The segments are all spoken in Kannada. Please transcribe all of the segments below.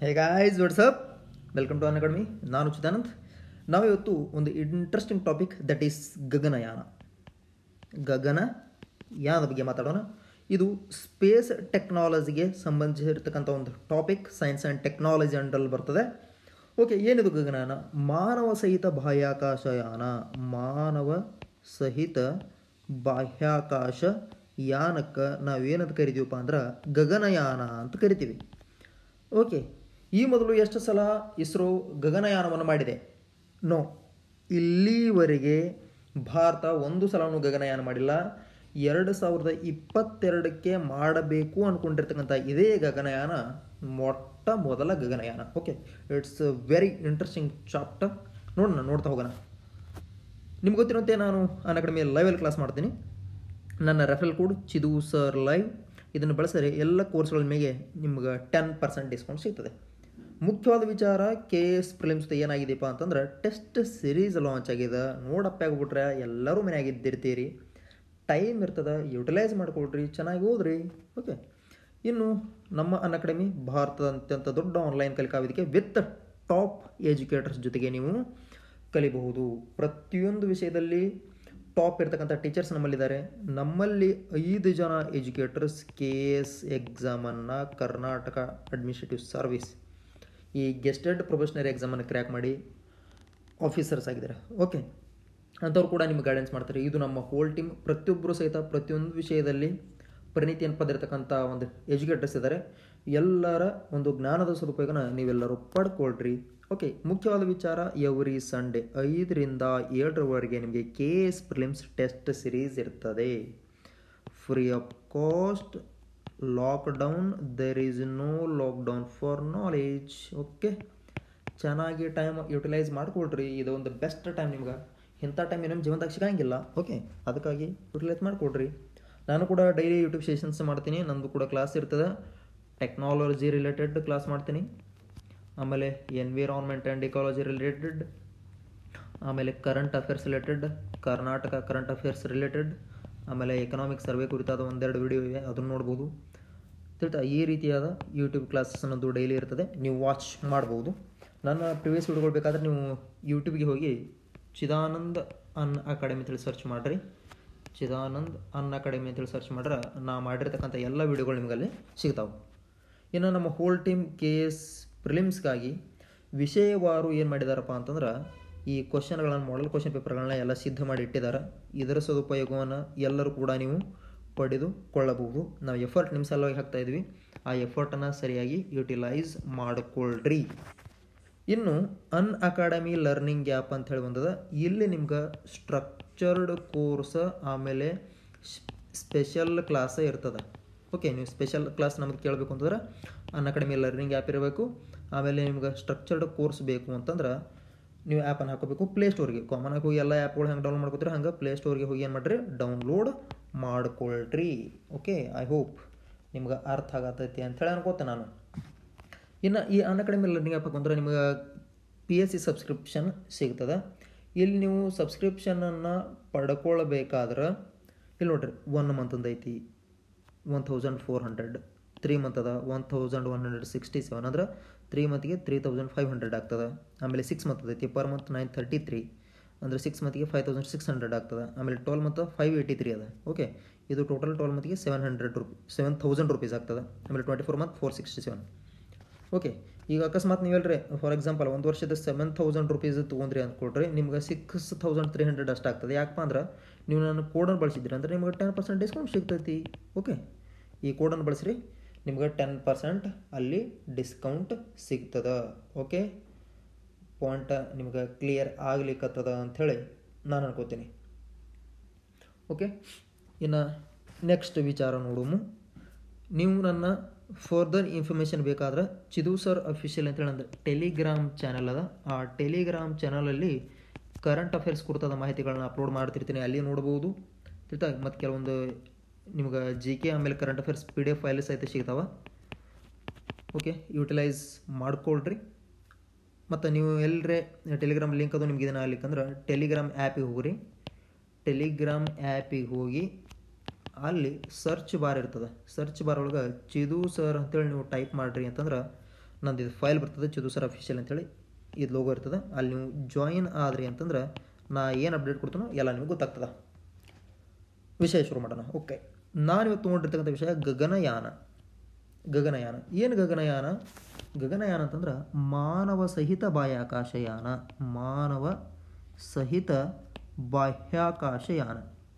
hey guys what's up welcome to Unacademy ನಾನು ಚಿದಾನಂದ್ ನಾವಿವತ್ತು ಒಂದು interesting topic that is Gaganyaan ಗಗನಯಾನದ ಬಗ್ಗೆ ಮಾತಾಡೋಣ ಇದು ಸ್ಪೇಸ್ ಟೆಕ್ನಾಲಜಿಗೆ ಸಂಬಂಧಿಸಿರ್ತಕ್ಕಂಥ ಒಂದು ಟಾಪಿಕ್ ಸೈನ್ಸ್ ಆ್ಯಂಡ್ ಟೆಕ್ನಾಲಜಿ ಅಂಡರಲ್ಲಿ ಬರ್ತದೆ ಓಕೆ ಏನಿದು ಗಗನಯಾನ ಮಾನವ ಸಹಿತ ಬಾಹ್ಯಾಕಾಶಯಾನ ಮಾನವ ಸಹಿತ ಬಾಹ್ಯಾಕಾಶ ಯಾನಕ್ಕೆ ನಾವೇನಂತ ಕರಿತೀವಪ್ಪ ಅಂದ್ರೆ ಗಗನಯಾನ ಅಂತ ಕರಿತೀವಿ ಓಕೆ ಈ ಮೊದಲು ಎಷ್ಟು ಸಲ ಇಸ್ರೋ ಗಗನಯಾನವನ್ನು ಮಾಡಿದೆ ನೋ ಇಲ್ಲಿವರೆಗೆ ಭಾರತ ಒಂದು ಸಲವೂ ಗಗನಯಾನ ಮಾಡಿಲ್ಲ ಎರಡು ಸಾವಿರದ ಇಪ್ಪತ್ತೆರಡಕ್ಕೆ ಮಾಡಬೇಕು ಅಂದ್ಕೊಂಡಿರ್ತಕ್ಕಂಥ ಇದೇ ಗಗನಯಾನ ಮೊಟ್ಟ ಮೊದಲ Gaganyaan okay it's very interesting chapter ನೋಡೋಣ ನೋಡ್ತಾ ಹೋಗೋಣ ನಿಮ್ಗೆ ಗೊತ್ತಿರುವಂತೆ ನಾನು ಅನ್ ಅಕಾಡೆಮಿ ಲೈವಲ್ಲಿ ಕ್ಲಾಸ್ ಮಾಡ್ತೀನಿ ನನ್ನ referral code Chidu sir live ಇದನ್ನು ಬಳಸಿದರೆ ಎಲ್ಲ ಕೋರ್ಸ್ಗಳ ಮೇಲೆ ನಿಮ್ಗೆ ಟೆನ್ ಪರ್ಸೆಂಟ್ ಡಿಸ್ಕೌಂಟ್ ಸಿಗ್ತದೆ ಮುಖ್ಯವಾದ ವಿಚಾರ ಕೆ ಎಸ್ ಪ್ರಿಲಿಮ್ಸ್ ಏನಾಗಿದೆಯಪ್ಪ ಅಂತಂದ್ರೆ ಟೆಸ್ಟ್ ಸಿರೀಸ್ ಲಾಂಚ್ ಆಗಿದೆ ನೋಡಪ್ಪ ಆಗ್ಬಿಟ್ರೆ ಎಲ್ಲರೂ ಮನೆಯಾಗಿದ್ದಿರ್ತೀರಿ ಟೈಮ್ ಇರ್ತದೆ ಯುಟಿಲೈಸ್ ಮಾಡ್ಕೊಳ್ರಿ ಚೆನ್ನಾಗಿ ಓದ್ರಿ ಓಕೆ ಇನ್ನು ನಮ್ಮ ಅನ್ ಅಕಾಡೆಮಿ ಭಾರತದ ಅತ್ಯಂತ ದೊಡ್ಡ ಆನ್ಲೈನ್ ಕಲಿಕಾ ವೇದಿಕೆ ವಿತ್ ಟಾಪ್ ಎಜುಕೇಟರ್ಸ್ ಜೊತೆಗೆ ನೀವು ಕಲಿಬಹುದು ಪ್ರತಿಯೊಂದು ವಿಷಯದಲ್ಲಿ ಟಾಪ್ ಇರ್ತಕ್ಕಂಥ ಟೀಚರ್ಸ್ ನಮ್ಮಲ್ಲಿದ್ದಾರೆ ನಮ್ಮಲ್ಲಿ ಐದು ಜನ ಎಜುಕೇಟರ್ಸ್ ಕೆ ಎಸ್ ಎಕ್ಸಾಮನ್ನು ಕರ್ನಾಟಕ ಅಡ್ಮಿನಿಸ್ಟ್ರೇಟಿವ್ ಸರ್ವಿಸ್ ಈ ಗೆಸ್ಟೆಡ್ ಪ್ರೊಫೆಷನರಿ ಎಕ್ಸಾಮನ್ನು ಕ್ರ್ಯಾಕ್ ಮಾಡಿ ಆಫೀಸರ್ಸ್ ಆಗಿದ್ದಾರೆ ಓಕೆ ಅಂಥವ್ರು ಕೂಡ ನಿಮಗೆ ಗೈಡೆನ್ಸ್ ಮಾಡ್ತಾರೆ ಇದು ನಮ್ಮ ಹೋಲ್ ಟೀಮ್ ಪ್ರತಿಯೊಬ್ಬರು ಸಹಿತ ಪ್ರತಿಯೊಂದು ವಿಷಯದಲ್ಲಿ ಪರಿಣಿತಿಯನ್ನು ಪಡೆದಿರ್ತಕ್ಕಂಥ ಒಂದು ಎಜುಕೇಟರ್ಸ್ ಇದ್ದಾರೆ ಎಲ್ಲರ ಒಂದು ಜ್ಞಾನದ ಸದುಪಯೋಗನ ನೀವೆಲ್ಲರೂ ಪಡ್ಕೊಳ್ರಿ ಓಕೆ ಮುಖ್ಯವಾದ ವಿಚಾರ ಎವ್ರಿ ಸಂಡೇ ಐದರಿಂದ ಏಳರವರೆಗೆ ನಿಮಗೆ K S prelims test series ಇರ್ತದೆ free of cost lockdown there is no lockdown for knowledge okay ಚೆನ್ನಾಗಿ ಟೈಮ್ ಯುಟಿಲೈಸ್ ಮಾಡ್ಕೊಳ್ರಿ ಇದು ಒಂದು ಬೆಸ್ಟ್ ಟೈಮ್ ನಿಮ್ಗೆ ಇಂಥ ಟೈಮ್ ನಮ್ಮ ಜೀವನದಾಗ ಸಿಗಂಗಿಲ್ಲ ಓಕೆ ಅದಕ್ಕಾಗಿ ಯುಟಿಲೈಸ್ ಮಾಡಿಕೊಡ್ರಿ ನಾನು ಕೂಡ ಡೈಲಿ ಯೂಟ್ಯೂಬ್ ಸೆಷನ್ಸ್ ಮಾಡ್ತೀನಿ ನಂದು ಕೂಡ ಕ್ಲಾಸ್ ಇರ್ತದೆ ಟೆಕ್ನಾಲಜಿ ರಿಲೇಟೆಡ್ ಕ್ಲಾಸ್ ಮಾಡ್ತೀನಿ ಆಮೇಲೆ ಎನ್ವಿರಾನ್ಮೆಂಟ್ ಆ್ಯಂಡ್ ಇಕಾಲಜಿ ರಿಲೇಟೆಡ್ ಆಮೇಲೆ current affairs related Karnataka current affairs related ಆಮೇಲೆ ಎಕನಾಮಿಕ್ ಸರ್ವೆ ಕುರಿತಾದ ಒಂದೆರಡು ವಿಡಿಯೋ ಇವೆ ಅದನ್ನು ನೋಡ್ಬೋದು ತಿಳ್ತಾ ಈ ರೀತಿಯಾದ ಯೂಟ್ಯೂಬ್ ಕ್ಲಾಸಸ್ ಅನ್ನೋದು ಡೈಲಿ ಇರ್ತದೆ ನೀವು ವಾಚ್ ಮಾಡ್ಬೋದು ನನ್ನ ಪ್ರಿವಿಯಸ್ ವಿಡಿಯೋಗಳು ಬೇಕಾದರೆ ನೀವು ಯೂಟ್ಯೂಬ್ಗೆ ಹೋಗಿ ಚಿದಾನಂದ್ ಅನ್ ಅಕಾಡೆಮಿ ಅಂತೇಳಿ ಸರ್ಚ್ ಮಾಡಿರಿ ಚಿದಾನಂದ್ ಅನ್ ಅಕಾಡೆಮಿ ಅಂತೇಳಿ ಸರ್ಚ್ ಮಾಡ್ರೆ ನಾ ಮಾಡಿರ್ತಕ್ಕಂಥ ಎಲ್ಲ ವೀಡಿಯೋಗಳು ನಿಮಗಲ್ಲಿ ಸಿಗ್ತಾವೆ ಇನ್ನು ನಮ್ಮ ಹೋಲ್ ಟೀಮ್ ಕೆ ಎಸ್ ಪ್ರಿಲಿಮ್ಸ್ಗಾಗಿ ವಿಷಯವಾರು ಏನು ಮಾಡಿದಾರಪ್ಪ ಅಂತಂದ್ರೆ ಈ ಕ್ವಶನ್ಗಳನ್ನು ಮಾಡಲ್ ಕ್ವಶನ್ ಪೇಪರ್ಗಳನ್ನ ಎಲ್ಲ ಸಿದ್ಧ ಮಾಡಿ ಇಟ್ಟಿದ್ದಾರೆ ಇದರ ಸದುಪಯೋಗವನ್ನು ಎಲ್ಲರೂ ಕೂಡ ನೀವು ಪಡೆದುಕೊಳ್ಳಬಹುದು ನಾವು ಎಫರ್ಟ್ ನಿಮ್ಮ ಸಲುವಾಗಿ ಹಾಕ್ತಾ ಇದ್ವಿ ಆ ಎಫರ್ಟನ್ನು ಸರಿಯಾಗಿ ಯುಟಿಲೈಸ್ ಮಾಡಿಕೊಳ್ಳ್ರಿ ಇನ್ನು ಅನ್ ಅಕಾಡೆಮಿ ಲರ್ನಿಂಗ್ ಆ್ಯಪ್ ಅಂತ ಹೇಳಿ ಬಂದದ ಇಲ್ಲಿ ನಿಮ್ಗೆ ಸ್ಟ್ರಕ್ಚರ್ಡ್ ಕೋರ್ಸ್ ಆಮೇಲೆ ಸ್ಪೆಷಲ್ ಕ್ಲಾಸ ಇರ್ತದೆ ಓಕೆ ನೀವು ಸ್ಪೆಷಲ್ ಕ್ಲಾಸ್ ನಮಗೆ ಕೇಳಬೇಕು ಅಂತಂದ್ರೆ ಅನ್ ಅಕಾಡೆಮಿ ಲರ್ನಿಂಗ್ ಆ್ಯಪ್ ಇರಬೇಕು ಆಮೇಲೆ ನಿಮ್ಗೆ ಸ್ಟ್ರಕ್ಚರ್ಡ್ ಕೋರ್ಸ್ ಬೇಕು ಅಂತಂದ್ರೆ ನೀವು ಆ್ಯಪನ್ನು ಹಾಕೋಬೇಕು ಪ್ಲೇಸ್ಟೋರ್ಗೆ ಕಾಮನ್ ಆಗಿ ಹೋಗಿ ಎಲ್ಲ ಆ್ಯಪ್ಗಳು ಹೆಂಗೆ ಡೌನ್ಲೋಡ್ ಮಾಡ್ಕೋತೀರಿ ಹಂಗೆ ಪ್ಲೇಸ್ಟೋರ್ಗೆ ಹೋಗಿ ಏನು ಮಾಡಿರಿ ಡೌನ್ಲೋಡ್ ಮಾಡ್ಕೊಳ್ರಿ ಓಕೆ ಐ ಹೋಪ್ ನಿಮ್ಗೆ ಅರ್ಥ ಆಗತೈತಿ ಅಂಥೇಳಿ ಅನ್ಕೋತೆ ನಾನು ಇನ್ನು ಈ ಅನ್ ಅಕಾಡೆಮಿ ಲರ್ನಿಂಗ್ ಆ್ಯಪ್ ಅಂದ್ರೆ ನಿಮಗೆ ಪಿ ಎಸ್ ಸಿ ಸಬ್ಸ್ಕ್ರಿಪ್ಷನ್ ಸಿಗ್ತದೆ ಇಲ್ಲಿ ನೀವು ಸಬ್ಸ್ಕ್ರಿಪ್ಷನನ್ನು ಪಡ್ಕೊಳ್ಬೇಕಾದ್ರೆ ಇಲ್ಲಿ ನೋಡ್ರಿ ಒನ್ ಮಂತಂದು ಐತಿ one thousand four hundred three month ಅದ one thousand one hundred sixty seven ಅಂದ್ರೆ ತ್ರೀ ಮಂತ್ಗೆ ತ್ರೀ ತೌಸಂಡ್ ಫೈವ್ ಹಂಡ್ರೆಡ್ ಆಗ್ತದೆ ಆಮೇಲೆ ಸಿಕ್ಸ್ ಮಂತ್ ಐತಿ per month nine thirty three ಅಂದರೆ ಸಿಕ್ಸ್ ಮಂತ್ಗೆ ಫೈವ್ ತೌಸಂಡ್ ಸಿಕ್ಸ್ ಹಂಡ್ರೆಡ್ ಆಗ್ತದೆ ಆಮೇಲೆ twelve month five eighty three ಅದ ಓಕೆ ಇದು ಟೋಟಲ್ ಟ್ವೆಲ್ ಮಂತ್ಗೆ seven hundred rupee seven thousand rupees ಆಗ್ತದೆ ಆಮೇಲೆ twenty four month four sixty seven okay ಈಗ ಅಕಸ್ಮಾತ್ ನೀವು ಹೇಳ್ರಿ ಫಾರ್ ಎಕ್ಸಾಂಪಲ್ ಒಂದು ವರ್ಷದ ಸೆವೆನ್ ತೌಸಂಡ್ ರುಪೀಸ್ ತೊಗೊಂಡ್ರಿ ಅಂದ್ಕೊಡ್ರಿ ನಿಮ್ಗೆ ಸಿಕ್ಸ್ ತೌಸಂಡ್ ತ್ರೀ ಹಂಡ್ರೆಡ್ ಅಷ್ಟು ಆಗ್ತದೆ ಯಾಕಪ್ಪ ಅಂದ್ರೆ ನೀವು ನಾನು ಕೋಡನ್ನು ಬಳಸಿದ್ರಿ ಅಂದ್ರೆ ನಿಮ್ಗೆ ಟೆನ್ ಪರ್ಸೆಂಟ್ ಡಿಸ್ಕೌಂಟ್ ಸಿಗ್ತೈತಿ ಓಕೆ ಈ ಕೋಡನ್ನು ಬಳಸ್ರಿ ನಿಮ್ಗೆ ಟೆನ್ ಪರ್ಸೆಂಟ್ ಅಲ್ಲಿ ಡಿಸ್ಕೌಂಟ್ ಸಿಗ್ತದ ಓಕೆ ಪಾಯಿಂಟ್ ನಿಮ್ಗೆ ಕ್ಲಿಯರ್ ಆಗ್ಲಿಕ್ಕತ್ತದ ಅಂಥೇಳಿ ನಾನು ಅನ್ಕೋತೀನಿ ಓಕೆ ಇನ್ನು ನೆಕ್ಸ್ಟ್ ವಿಚಾರ ನೋಡೋಮು ನೀವು ನನ್ನ ಫರ್ದರ್ ಇನ್ಫಾರ್ಮೇಷನ್ ಬೇಕಾದ್ರೆ ಚಿದು ಸರ್ ಅಫಿಷಿಯಲ್ ಅಂತೇಳಿ ಅಂದ್ರೆ ಟೆಲಿಗ್ರಾಮ್ ಚಾನಲ್ ಅದ ಆ ಟೆಲಿಗ್ರಾಮ್ ಚಾನಲಲ್ಲಿ ಕರೆಂಟ್ ಅಫೇರ್ಸ್ ಕುರಿತಾದ ಮಾಹಿತಿಗಳನ್ನ ಅಪ್ಲೋಡ್ ಮಾಡ್ತಿರ್ತೀನಿ ಅಲ್ಲಿ ನೋಡ್ಬೋದು ತಿಳ್ತಾ ಮತ್ತು ಕೆಲವೊಂದು ನಿಮ್ಗೆ ಜಿ ಕೆ ಆಮೇಲೆ current affairs P D F files ಸಹಿತ ಸಿಗ್ತಾವೆ ಓಕೆ ಯುಟಿಲೈಸ್ ಮಾಡ್ಕೊಳ್ರಿ ಮತ್ತು ನೀವು ಎಲ್ಲರೇ ಟೆಲಿಗ್ರಾಮ್ ಲಿಂಕ್ ಅದು ನಿಮ್ಗೆ ಇದನ್ನು ಆಗ್ಲಿಕ್ಕಂದ್ರೆ ಟೆಲಿಗ್ರಾಮ್ ಆ್ಯಪಿಗೆ ಹೋಗ್ರಿ ಟೆಲಿಗ್ರಾಮ್ ಆ್ಯಪಿಗೆ ಹೋಗಿ ಅಲ್ಲಿ ಸರ್ಚ್ ಬಾರ್ ಇರ್ತದೆ ಸರ್ಚ್ ಬಾರ್ ಒಳಗೆ ಚಿದು ಸರ್ ಅಂತೇಳಿ ನೀವು ಟೈಪ್ ಮಾಡಿರಿ ಅಂತಂದ್ರೆ ನಂದು ಇದು ಫೈಲ್ ಬರ್ತದೆ ಚಿದು ಸರ್ ಅಫಿಷಿಯಲ್ ಅಂತೇಳಿ ಇದು ಲೋಗೋ ಇರ್ತದೆ ಅಲ್ಲಿ ನೀವು ಜಾಯಿನ್ ಆದ್ರಿ ಅಂತಂದ್ರೆ ನಾ ಏನು ಅಪ್ಡೇಟ್ ಕೊಡ್ತೀನೋ ಎಲ್ಲ ನಿಮಗೆ ಗೊತ್ತಾಗ್ತದೆ ವಿಷಯ ಶುರು ಮಾಡೋಣ ಓಕೆ ನಾನು ಇವತ್ತು ನೋಡಿರ್ತಕ್ಕಂಥ ವಿಷಯ ಗಗನಯಾನ ಗಗನಯಾನ ಏನು ಗಗನಯಾನ ಗಗನಯಾನ ಅಂತಂದ್ರೆ ಮಾನವ ಸಹಿತ ಬಾಹ್ಯಾಕಾಶಯಾನ ಮಾನವ ಸಹಿತ ಬಾಹ್ಯಾಕಾಶಯಾನ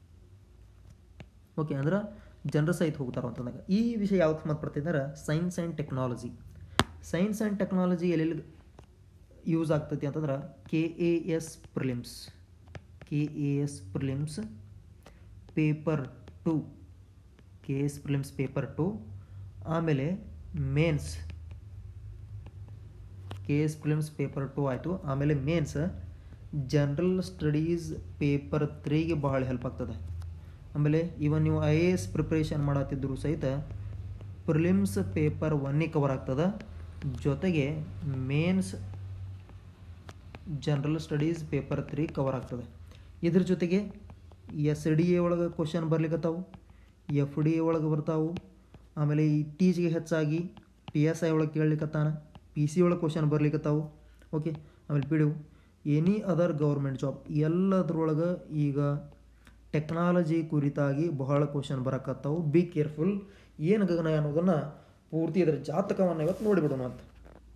ಓಕೆ ಅಂದ್ರೆ ಜನರ ಸಹಿತ ಹೋಗ್ತಾರೋ ಅಂತಂದಾಗ ಈ ವಿಷಯ ಯಾವ್ದು ಸಂಬಂಧಪಡ್ತಿದೆ ಅಂದ್ರೆ science and technology science and technology ಎಲ್ಲೆಲ್ಲಿ ಯೂಸ್ ಆಗ್ತೈತಿ ಅಂತಂದ್ರೆ K A S prelims K A S prelims paper two K S prelims paper two ಆಮೇಲೆ mains K S prelims paper two ಆಯಿತು ಆಮೇಲೆ ಮೇನ್ಸ್ ಜನರಲ್ ಸ್ಟಡೀಸ್ ಪೇಪರ್ ತ್ರೀಗೆ ಬಹಳ ಹೆಲ್ಪ್ ಆಗ್ತದೆ ಆಮೇಲೆ ಇವನ್ ನೀವು ಐ ಎ ಎಸ್ ಪ್ರಿಪ್ರೇಷನ್ ಮಾಡತ್ತಿದ್ದರೂ ಸಹಿತ ಪ್ರಿಲಿಮ್ಸ್ ಪೇಪರ್ ಒನ್ನಿಗೆ ಕವರ್ ಆಗ್ತದೆ ಜೊತೆಗೆ mains general studies paper three cover ಆಗ್ತದೆ ಇದ್ರ ಜೊತೆಗೆ ಎಸ್ ಡಿ ಎ ಒಳಗೆ ಕ್ವಶನ್ ಬರ್ಲಿಕ್ಕತ್ತಾವು ಎಫ್ ಡಿ ಎ ಒಳಗೆ ಬರ್ತಾವು ಆಮೇಲೆ ಇತ್ತೀಚೆಗೆ ಹೆಚ್ಚಾಗಿ ಪಿ ಎಸ್ ಐ ಒಳಗೆ ಕೇಳಲಿಕ್ಕತ್ತಾನ ಪಿ ಸಿ ಒಳಗೆ ಕ್ವಶನ್ ಬರ್ಲಿಕ್ಕತ್ತಾವು ಓಕೆ ಆಮೇಲೆ P D any other government job ಎಲ್ಲದ್ರೊಳಗೆ ಈಗ ಟೆಕ್ನಾಲಜಿ ಕುರಿತಾಗಿ ಬಹಳ ಕ್ವಶನ್ ಬರಕತ್ತಾವು ಬಿ ಕೇರ್ಫುಲ್ ಏನು ಗಗನ ಅನ್ನೋದನ್ನು ಪೂರ್ತಿ ಇದರ ಜಾತಕವನ್ನು ಇವತ್ತು ನೋಡಿಬಿಡೋಣ ಅಂತ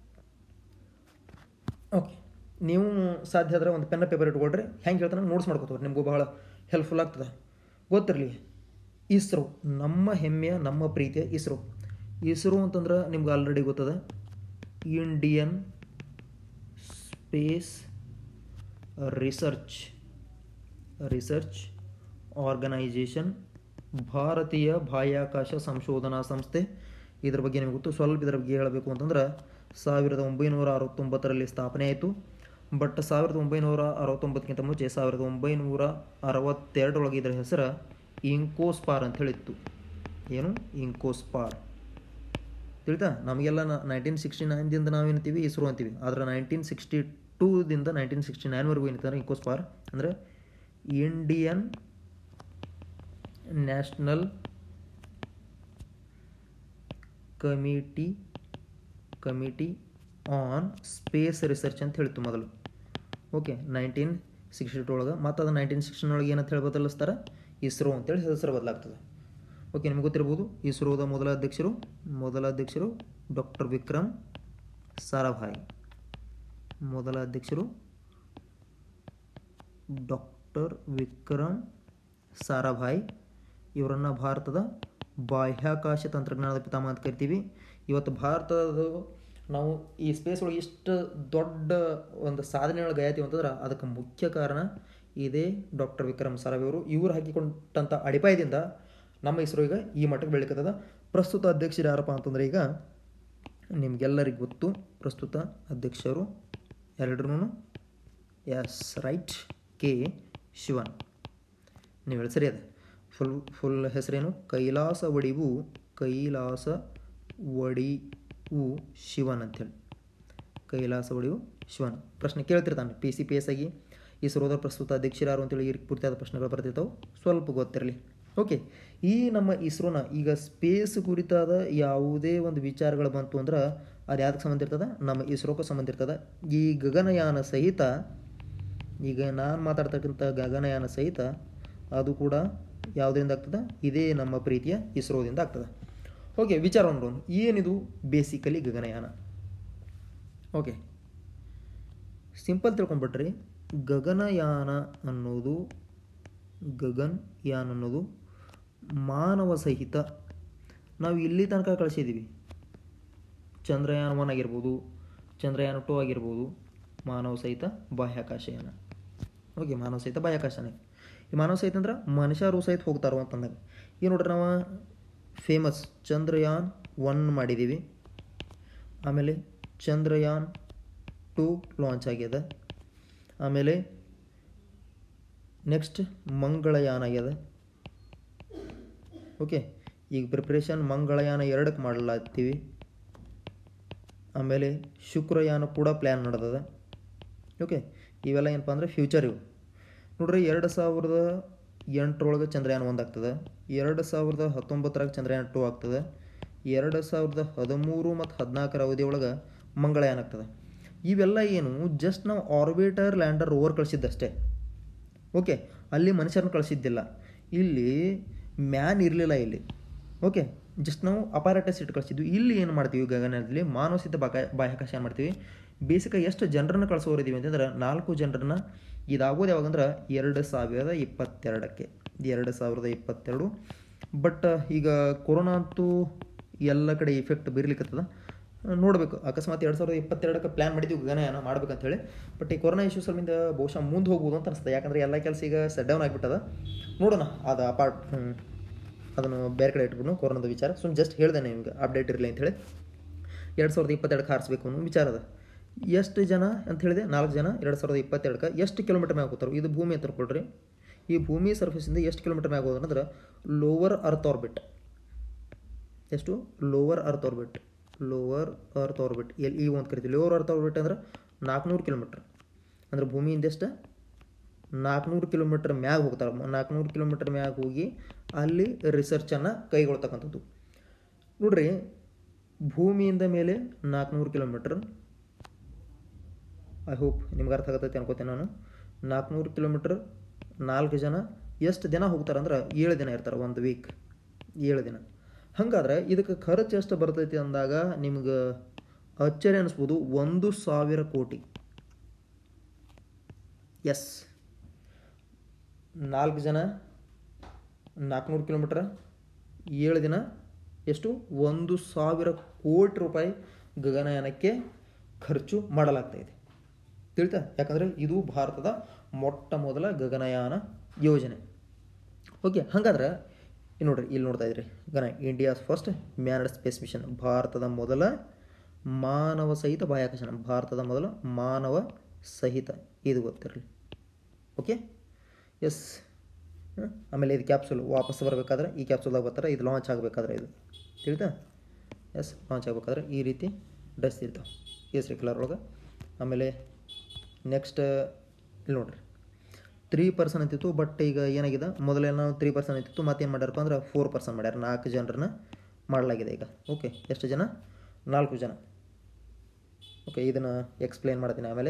ಓಕೆ ನೀವು ಸಾಧ್ಯ ಆದರೆ ಒಂದು ಪೆನ್ನ ಪೇಪರ್ ಇಟ್ಕೊಳ್ರಿ ಹೆಂಗೆ ಹೇಳ್ತಾನೆ ನೋಟ್ಸ್ ಮಾಡ್ಕೋತೀವಿ ನಿಮಗೂ ಬಹಳ ಹೆಲ್ಪ್ಫುಲ್ ಆಗ್ತದೆ ಗೊತ್ತಿರಲಿ ಇಸ್ರೋ ನಮ್ಮ ಹೆಮ್ಮೆಯ ನಮ್ಮ ಪ್ರೀತಿಯ ಇಸ್ರೋ ಇಸ್ರೋ ಅಂತಂದ್ರೆ ನಿಮ್ಗೆ ಆಲ್ರೆಡಿ ಗೊತ್ತದ Indian space research research organisation ಭಾರತೀಯ ಬಾಹ್ಯಾಕಾಶ ಸಂಶೋಧನಾ ಸಂಸ್ಥೆ ಇದ್ರ ಬಗ್ಗೆ ನಿಮಗೆ ಗೊತ್ತು ಸ್ವಲ್ಪ ಇದರ ಬಗ್ಗೆ ಹೇಳಬೇಕು ಅಂತಂದ್ರೆ ಸಾವಿರದ ಒಂಬೈನೂರ ಅರವತ್ತೊಂಬತ್ತರಲ್ಲಿ ಸ್ಥಾಪನೆ ಆಯಿತು ಬಟ್ ಸಾವಿರದ ಒಂಬೈನೂರ ಅರವತ್ತೊಂಬತ್ತಕ್ಕಿಂತ ಮುಂಚೆ ಸಾವಿರದ ಒಂಬೈನೂರ ಅರವತ್ತೆರಡರೊಳಗೆ ಇದರ ಹೆಸರು ಇಂಕೋಸ್ಪಾರ್ ಅಂತ ಹೇಳಿತ್ತು ಏನು ಇಂಕೋಸ್ಪಾರ್ ತಿಳಿತಾ ನಮಗೆಲ್ಲ ನೈನ್ಟೀನ್ ಸಿಕ್ಸ್ಟಿ ನೈನ್ದಿಂದ ನಾವೇನ್ತೀವಿ ಇಸ್ರೋ ಅಂತೀವಿ ಆದರೆ ನೈನ್ಟೀನ್ ಸಿಕ್ಸ್ಟಿ ಟೂದಿಂದ ನೈನ್ಟೀನ್ ಸಿಕ್ಸ್ಟಿ ನೈನ್ವರೆಗೂ ಏನಿದ್ದಾರೆ ಇಂಕೋಸ್ಪಾರ್ ಅಂದರೆ Indian national committee committee on space research ಅಂತ ಹೇಳಿತ್ತು ಮೊದಲು ಓಕೆ ನೈನ್ಟೀನ್ ಸಿಕ್ಸ್ಟಿ ಟು ಒಳಗೆ ಮತ್ತು ಅದು ನೈನ್ಟೀನ್ ಸಿಕ್ಸ್ಟಿನ್ ಒಳಗೆ ಏನಂತ ಹೇಳಿ ಬದಲಿಸ್ತಾರೆ ಇಸ್ರೋ ಅಂತೇಳಿ ಹೆಸರು ಬದಲಾಗ್ತದೆ ಓಕೆ ನಿಮ್ಗೆ ಗೊತ್ತಿರ್ಬೋದು ಇಸ್ರೋದ ಮೊದಲ ಅಧ್ಯಕ್ಷರು ಮೊದಲ ಅಧ್ಯಕ್ಷರು ಡಾಕ್ಟರ್ ವಿಕ್ರಮ್ ಸಾರಾಭಾಯ್ ಮೊದಲ ಅಧ್ಯಕ್ಷರು ಡಾಕ್ಟರ್ ವಿಕ್ರಮ್ ಸಾರಾಭಾಯ್ ಇವರನ್ನು ಭಾರತದ ಬಾಹ್ಯಾಕಾಶ ತಂತ್ರಜ್ಞಾನದ ಪಿತಾಮಹ ಅಂತ ಕರಿತೀವಿ ಇವತ್ತು ಭಾರತದ ನಾವು ಈ ಸ್ಪೇಸ್ ಒಳಗೆ ಇಷ್ಟು ದೊಡ್ಡ ಒಂದು ಸಾಧನೆಯೊಳಗೆ ಗೈತೀವಿ ಅಂತಂದ್ರೆ ಅದಕ್ಕೆ ಮುಖ್ಯ ಕಾರಣ ಇದೇ ಡಾಕ್ಟರ್ ವಿಕ್ರಮ್ ಸಾರಾಭಾಯ್ ಅವರು ಇವರು ಹಾಕಿಕೊಂಡಂಥ ಅಡಿಪಾಯದಿಂದ ನಮ್ಮ ಇಸ್ರೋ ಈಗ ಈ ಮಟ್ಟಕ್ಕೆ ಬೆಳಕತ್ತದ ಪ್ರಸ್ತುತ ಅಧ್ಯಕ್ಷರು ಯಾರಪ್ಪ ಅಂತಂದ್ರೆ ಈಗ ನಿಮಗೆಲ್ಲರಿಗೂ ಗೊತ್ತು ಪ್ರಸ್ತುತ ಅಧ್ಯಕ್ಷರು ಎರಡರೂ ಎಸ್ ರೈಟ್ ಕೆ ಶಿವನ್ ನೀವು ಹೇಳಿ ಸರಿ ಅದ ಫುಲ್ ಫುಲ್ ಹೆಸರೇನು ಕೈಲಾಸ ಒಡಿವು ಕೈಲಾಸ ಒಡಿವು ಶಿವನ್ ಅಂಥೇಳಿ ಕೈಲಾಸ ಒಡಿವು ಶಿವನ್ ಪ್ರಶ್ನೆ ಕೇಳ್ತಿರ್ತಾನೆ ಪಿ ಸಿ ಪಿ ಎಸ್ ಆಗಿ ಇಸ್ರೋದ ಪ್ರಸ್ತುತ ಅಧ್ಯಕ್ಷರು ಯಾರು ಅಂತೇಳಿ ಈ ಪೂರ್ತಿಯಾದ ಪ್ರಶ್ನೆಗಳು ಬರ್ತಿರ್ತಾವೆ ಸ್ವಲ್ಪ ಗೊತ್ತಿರಲಿ ಓಕೆ ಈ ನಮ್ಮ ಇಸ್ರೋನ ಈಗ ಸ್ಪೇಸ್ ಕುರಿತಾದ ಯಾವುದೇ ಒಂದು ವಿಚಾರಗಳು ಬಂತು ಅಂದ್ರೆ ಅದು ಯಾವ್ದಕ್ಕೆ ಸಂಬಂಧ ಇರ್ತದೆ ನಮ್ಮ ಇಸ್ರೋಕ್ಕೆ ಸಂಬಂಧ ಇರ್ತದೆ ಈ ಗಗನಯಾನ ಸಹಿತ ಈಗ ನಾನು ಮಾತಾಡ್ತಕ್ಕಂಥ ಗಗನಯಾನ ಸಹಿತ ಅದು ಕೂಡ ಯಾವುದರಿಂದ ಆಗ್ತದೆ ಇದೇ ನಮ್ಮ ಪ್ರೀತಿಯ ಇಸ್ರೋದಿಂದ ಆಗ್ತದೆ ಓಕೆ ವಿಚಾರ ನೋಡೋಣ ಏನಿದು ಬೇಸಿಕಲಿ ಗಗನಯಾನ ಓಕೆ ಸಿಂಪಲ್ ತಿಳ್ಕೊಂಡ್ಬಿಟ್ರಿ ಗಗನಯಾನ ಅನ್ನೋದು ಗಗನ್ಯಾನ್ ಅನ್ನೋದು ಮಾನವ ಸಹಿತ ನಾವು ಇಲ್ಲಿ ತನಕ ಕಳಿಸಿದ್ದೀವಿ ಚಂದ್ರಯಾನ ಒನ್ ಆಗಿರ್ಬೋದು ಚಂದ್ರಯಾನ ಟು ಆಗಿರ್ಬೋದು ಮಾನವ ಸಹಿತ ಬಾಹ್ಯಾಕಾಶಯಾನ ಓಕೆ ಮಾನವ ಸಹಿತ ಬಾಹ್ಯಾಕಾಶನೇ ಈ ಮಾನವ ಸಹಿತ ಅಂದ್ರೆ ಮನುಷ್ಯರು ಸಹಿತ ಹೋಗ್ತಾರೋ ಅಂತಂದಾಗ ಈಗ ನೋಡ್ರಿ ನಾವು ಫೇಮಸ್ ಚಂದ್ರಯಾನ್ ಒನ್ ಮಾಡಿದ್ದೀವಿ ಆಮೇಲೆ ಚಂದ್ರಯಾನ್ ಟು ಲಾಂಚ್ ಆಗ್ಯದ ಆಮೇಲೆ ನೆಕ್ಸ್ಟ್ ಮಂಗಳಯಾನ ಆಗ್ಯದ ಓಕೆ ಈಗ ಪ್ರಿಪ್ರೇಷನ್ ಮಂಗಳಯಾನ ಎರಡಕ್ಕೆ ಮಾಡಲಾಗ್ತೀವಿ ಆಮೇಲೆ ಶುಕ್ರಯಾನ ಕೂಡ ಪ್ಲ್ಯಾನ್ ನಡೆದದ ಓಕೆ ಇವೆಲ್ಲ ಏನಪ್ಪ ಅಂದರೆ ಫ್ಯೂಚರ್ ಇವು ನೋಡ್ರಿ ಎರಡು ಸಾವಿರದ ಎಂಟರೊಳಗೆ ಚಂದ್ರಯಾನ ಒಂದು ಆಗ್ತದೆ ಎರಡು ಸಾವಿರದ ಹತ್ತೊಂಬತ್ತರಾಗ ಚಂದ್ರಯಾನ ಟು ಆಗ್ತದೆ ಎರಡು ಸಾವಿರದ ಹದಿಮೂರು ಮತ್ತು ಹದಿನಾಲ್ಕರ ಅವಧಿಯೊಳಗೆ ಮಂಗಳಯಾನ ಆಗ್ತದೆ ಇವೆಲ್ಲ ಏನು ಜಸ್ಟ್ ನಾವು ಆರ್ಬಿಟರ್ ಲ್ಯಾಂಡರ್ ರೋವರ್ ಕಳಿಸಿದ್ದಷ್ಟೇ ಓಕೆ ಅಲ್ಲಿ ಮನುಷ್ಯರನ್ನ ಕಳಿಸಿದ್ದಿಲ್ಲ ಇಲ್ಲಿ ಮ್ಯಾನ್ ಇರಲಿಲ್ಲ ಇಲ್ಲಿ ಓಕೆ ಜಸ್ಟ್ ನಾವು ಅಪಾರಟಸ್ ಇಟ್ಟು ಕಳಿಸಿದ್ವಿ ಇಲ್ಲಿ ಏನು ಮಾಡ್ತೀವಿ ಗಗನದಲ್ಲಿ ಮಾನವಸಿತ ಬಾಕ ಬಾಹ್ಯಾಕಾಶ ಏನು ಮಾಡ್ತೀವಿ ಬೇಸಿಕಾಗಿ ಎಷ್ಟು ಜನರನ್ನ ಕಳಿಸೋರಿದ್ದೀವಿ ಅಂತಂದ್ರೆ ನಾಲ್ಕು ಜನರನ್ನ ಇದಾಗೋದು ಯಾವಾಗಂದ್ರೆ ಎರಡು ಸಾವಿರದ ಇಪ್ಪತ್ತೆರಡಕ್ಕೆ ಎರಡು ಸಾವಿರದ ಇಪ್ಪತ್ತೆರಡು ಬಟ್ ಈಗ ಕೊರೋನಾ ಅಂತೂ ಎಲ್ಲ ಕಡೆ ಇಫೆಕ್ಟ್ ಬೀರ್ಲಿಕ್ಕತ್ತದ ನೋಡಬೇಕು ಅಕಸ್ಮಾತ್ ಎರಡು ಸಾವಿರದ ಇಪ್ಪತ್ತೆರಡಕ್ಕೆ ಪ್ಲ್ಯಾನ್ ಮಾಡಿದ್ವಿ ಗಗನಯಾನ ಮಾಡ್ಬೇಕಂತ ಹೇಳಿ ಬಟ್ ಈ ಕೊರೋನಾ ಇಶ್ಯೂಸ್ ಅಲ್ಲಿಂದ ಬಹುಶಃ ಮುಂದೆ ಹೋಗ್ಬೋದು ಅಂತ ಅನಿಸ್ತದೆ ಯಾಕಂದರೆ ಎಲ್ಲ ಕೆಲಸ ಈಗ ಸೆಟ್ ಡೌನ್ ಆಗಿಬಿಟ್ಟದ ನೋಡೋಣ ಅದು ಅಪಾರ್ಟ್ ಅದನ್ನು ಬೇರೆ ಕಡೆ ಇಟ್ಬಿಟ್ಟು ಕೊರೋನಾದ ವಿಚಾರ ಸುಮ್ಮನೆ ಜಸ್ಟ್ ಹೇಳ್ದೆ ನಿಮ್ಗೆ ಅಪ್ಡೇಟ್ ಇರಲಿ ಅಂತ ಹೇಳಿ ಎರಡು ಸಾವಿರದ ಇಪ್ಪತ್ತೆರಡಕ್ಕೆ ಹಾರಿಸ್ಬೇಕು ಅನ್ನೋ ವಿಚಾರ ಅದ ಎಷ್ಟು ಜನ ಅಂತ ಹೇಳಿದೆ ನಾಲ್ಕು ಜನ ಎರಡು ಸಾವಿರದ ಇಪ್ಪತ್ತೆರಡಕ್ಕೆ ಎಷ್ಟು ಕಿಲೋಮೀಟರ್ ಮ್ಯಾಗ ಹೋಗ್ತಾರೆ ಇದು ಭೂಮಿ ಅಂತ ತಿಳ್ಕೊಳ್ರಿ ಈ ಭೂಮಿ ಸರ್ಫೇಸಿಂದ ಎಷ್ಟು ಕಿಲೋಮೀಟರ್ ಮ್ಯಾಗ ಹೋದ್ರೆ ಅಂದ್ರೆ ಲೋವರ್ ಅರ್ತ್ ಆರ್ಬಿಟ್ ಎಷ್ಟು lower earth orbit lower earth orbit L E ಒಂದು ಕರಿತೀವಿ ಲೋವರ್ ಅರ್ತ್ ಆರ್ಬಿಟ್ ಅಂದ್ರೆ ನಾಲ್ಕುನೂರು ಕಿಲೋಮೀಟ್ರ್ ಅಂದ್ರೆ ಭೂಮಿಯಿಂದ ಎಷ್ಟು ನಾಲ್ಕುನೂರು ಕಿಲೋಮೀಟ್ರ್ ಮ್ಯಾಗ ಹೋಗ್ತಾರೆ ನಾಲ್ಕುನೂರು ಕಿಲೋಮೀಟ್ರ್ ಮ್ಯಾಗ ಹೋಗಿ ಅಲ್ಲಿ ರಿಸರ್ಚನ್ನು ಕೈಗೊಳ್ತಕ್ಕಂಥದ್ದು ನೋಡ್ರಿ ಭೂಮಿಯಿಂದ ಮೇಲೆ ನಾಲ್ಕುನೂರು ಕಿಲೋಮೀಟ್ರ್ ಐ ಹೋಪ್ ನಿಮ್ಗೆ ಅರ್ಥ ಆಗತ್ತೈತೆ ಅನ್ಕೋತೇನೆ ನಾನು ನಾಲ್ಕುನೂರು ಕಿಲೋಮೀಟ್ರ್ ನಾಲ್ಕು ಜನ ಎಷ್ಟು ದಿನ ಹೋಗ್ತಾರೆ ಅಂದ್ರೆ ಏಳು ದಿನ ಇರ್ತಾರೆ ಒಂದು ವೀಕ್ ಏಳು ದಿನ ಹಾಗಾದ್ರೆ ಇದಕ್ಕೆ ಖರ್ಚು ಎಷ್ಟು ಬರ್ತೈತಿ ಅಂದಾಗ ನಿಮ್ಗೆ ಅಚ್ಚರಿ ಅನಿಸ್ಬೋದು ಒಂದು ಸಾವಿರ ಕೋಟಿ ಎಸ್ ನಾಲ್ಕು ಜನ ನಾಲ್ಕುನೂರು ಕಿಲೋಮೀಟ್ರ್ ಏಳು ದಿನ ಎಷ್ಟು ಒಂದು ಸಾವಿರ ಕೋಟಿ ರೂಪಾಯಿ ಗಗನಯಾನಕ್ಕೆ ಖರ್ಚು ಮಾಡಲಾಗ್ತಾಯಿದೆ ತಿಳಿತಾ ಯಾಕಂದರೆ ಇದು ಭಾರತದ ಮೊಟ್ಟ ಮೊದಲ ಗಗನಯಾನ ಯೋಜನೆ ಓಕೆ ಹಾಗಾದ್ರೆ ಇಲ್ಲಿ ನೋಡ್ರಿ ಇಲ್ಲಿ ನೋಡ್ತಾ ಇದ್ರಿ ಗನ India's first manned space mission ಭಾರತದ ಮೊದಲ ಮಾನವ ಸಹಿತ ಬಾಹ್ಯಾಕಾಶ ಭಾರತದ ಮೊದಲ ಮಾನವ ಸಹಿತ ಇದು ಗೊತ್ತಿರಲಿ ಓಕೆ ಎಸ್ ಆಮೇಲೆ ಇದು ಕ್ಯಾಪ್ಸುಲ್ ವಾಪಸ್ ಬರಬೇಕಾದ್ರೆ ಈ ಕ್ಯಾಪ್ಸುಲ್ದಾಗ ಬರ್ತಾರೆ ಇದು ಲಾಂಚ್ ಆಗಬೇಕಾದ್ರೆ ಇದು ತಿಳಿತಾ ಎಸ್ ಲಾಂಚ್ ಆಗಬೇಕಾದ್ರೆ ಈ ರೀತಿ ಡ್ರೆಸ್ ಇರ್ತಾವೆ ಕೇಸರಿ ಕಲರ್ ಒಳಗೆ ಆಮೇಲೆ ನೆಕ್ಸ್ಟ್ ಇಲ್ಲಿ ನೋಡ್ರಿ ತ್ರೀ ಪರ್ಸನ್ ಅಂತಿತ್ತು ಬಟ್ ಈಗ ಏನಾಗಿದೆ ಮೊದಲೇನೋ ತ್ರೀ ಪರ್ಸನ್ ಅಂತಿತ್ತು ಮತ್ತೇನು ಮಾಡ್ಯಾರಪ್ಪ ಅಂದ್ರೆ ಫೋರ್ ಪರ್ಸನ್ ಮಾಡ್ಯಾರ ನಾಲ್ಕು ಜನರನ್ನ ಮಾಡಲಾಗಿದೆ ಈಗ ಓಕೆ ಎಷ್ಟು ಜನ ನಾಲ್ಕು ಜನ ಓಕೆ ಇದನ್ನು ಎಕ್ಸ್ಪ್ಲೇನ್ ಮಾಡ್ತೀನಿ ಆಮೇಲೆ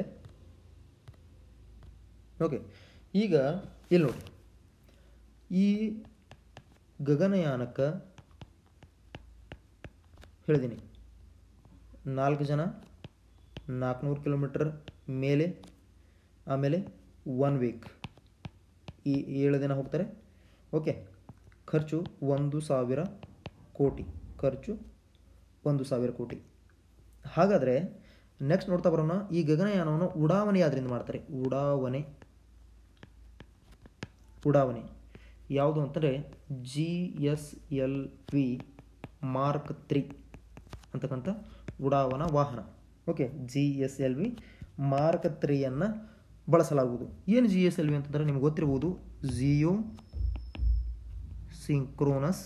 ಓಕೆ ಈಗ ಇಲ್ಲಿ ನೋಡಿ ಈ ಗಗನಯಾನಕ್ಕೆ ಹೇಳಿದ್ದೀನಿ ನಾಲ್ಕು ಜನ ನಾಲ್ಕುನೂರು ಕಿಲೋಮೀಟರ್ ಮೇಲೆ ಆಮೇಲೆ ಒನ್ ವೀಕ್ ಈ ಏಳು ದಿನ ಹೋಗ್ತಾರೆ ಓಕೆ ಖರ್ಚು ಒಂದು ಸಾವಿರ ಕೋಟಿ ಖರ್ಚು ಒಂದು ಸಾವಿರ ಕೋಟಿ ಹಾಗಾದರೆ ನೆಕ್ಸ್ಟ್ ನೋಡ್ತಾ ಬರೋಣ ಈ ಗಗನಯಾನವನ್ನು ಉಡಾವಣೆ ಯಾವ್ದ್ರಿಂದ ಮಾಡ್ತಾರೆ ಉಡಾವಣೆ ಉಡಾವಣೆ ಯಾವುದು ಅಂತಂದರೆ G S L V mark three ಅಂತಕ್ಕಂಥ ಉಡಾವಣಾ ವಾಹನ okay G S L V mark ತ್ರೀಯನ್ನು ಬಳಸಲಾಗುವುದು ಏನು ಜಿ ಎಸ್ ಎಲ್ ವಿ ಅಂತಂದರೆ ನಿಮ್ಗೆ ಗೊತ್ತಿರ್ಬೋದು geosynchronous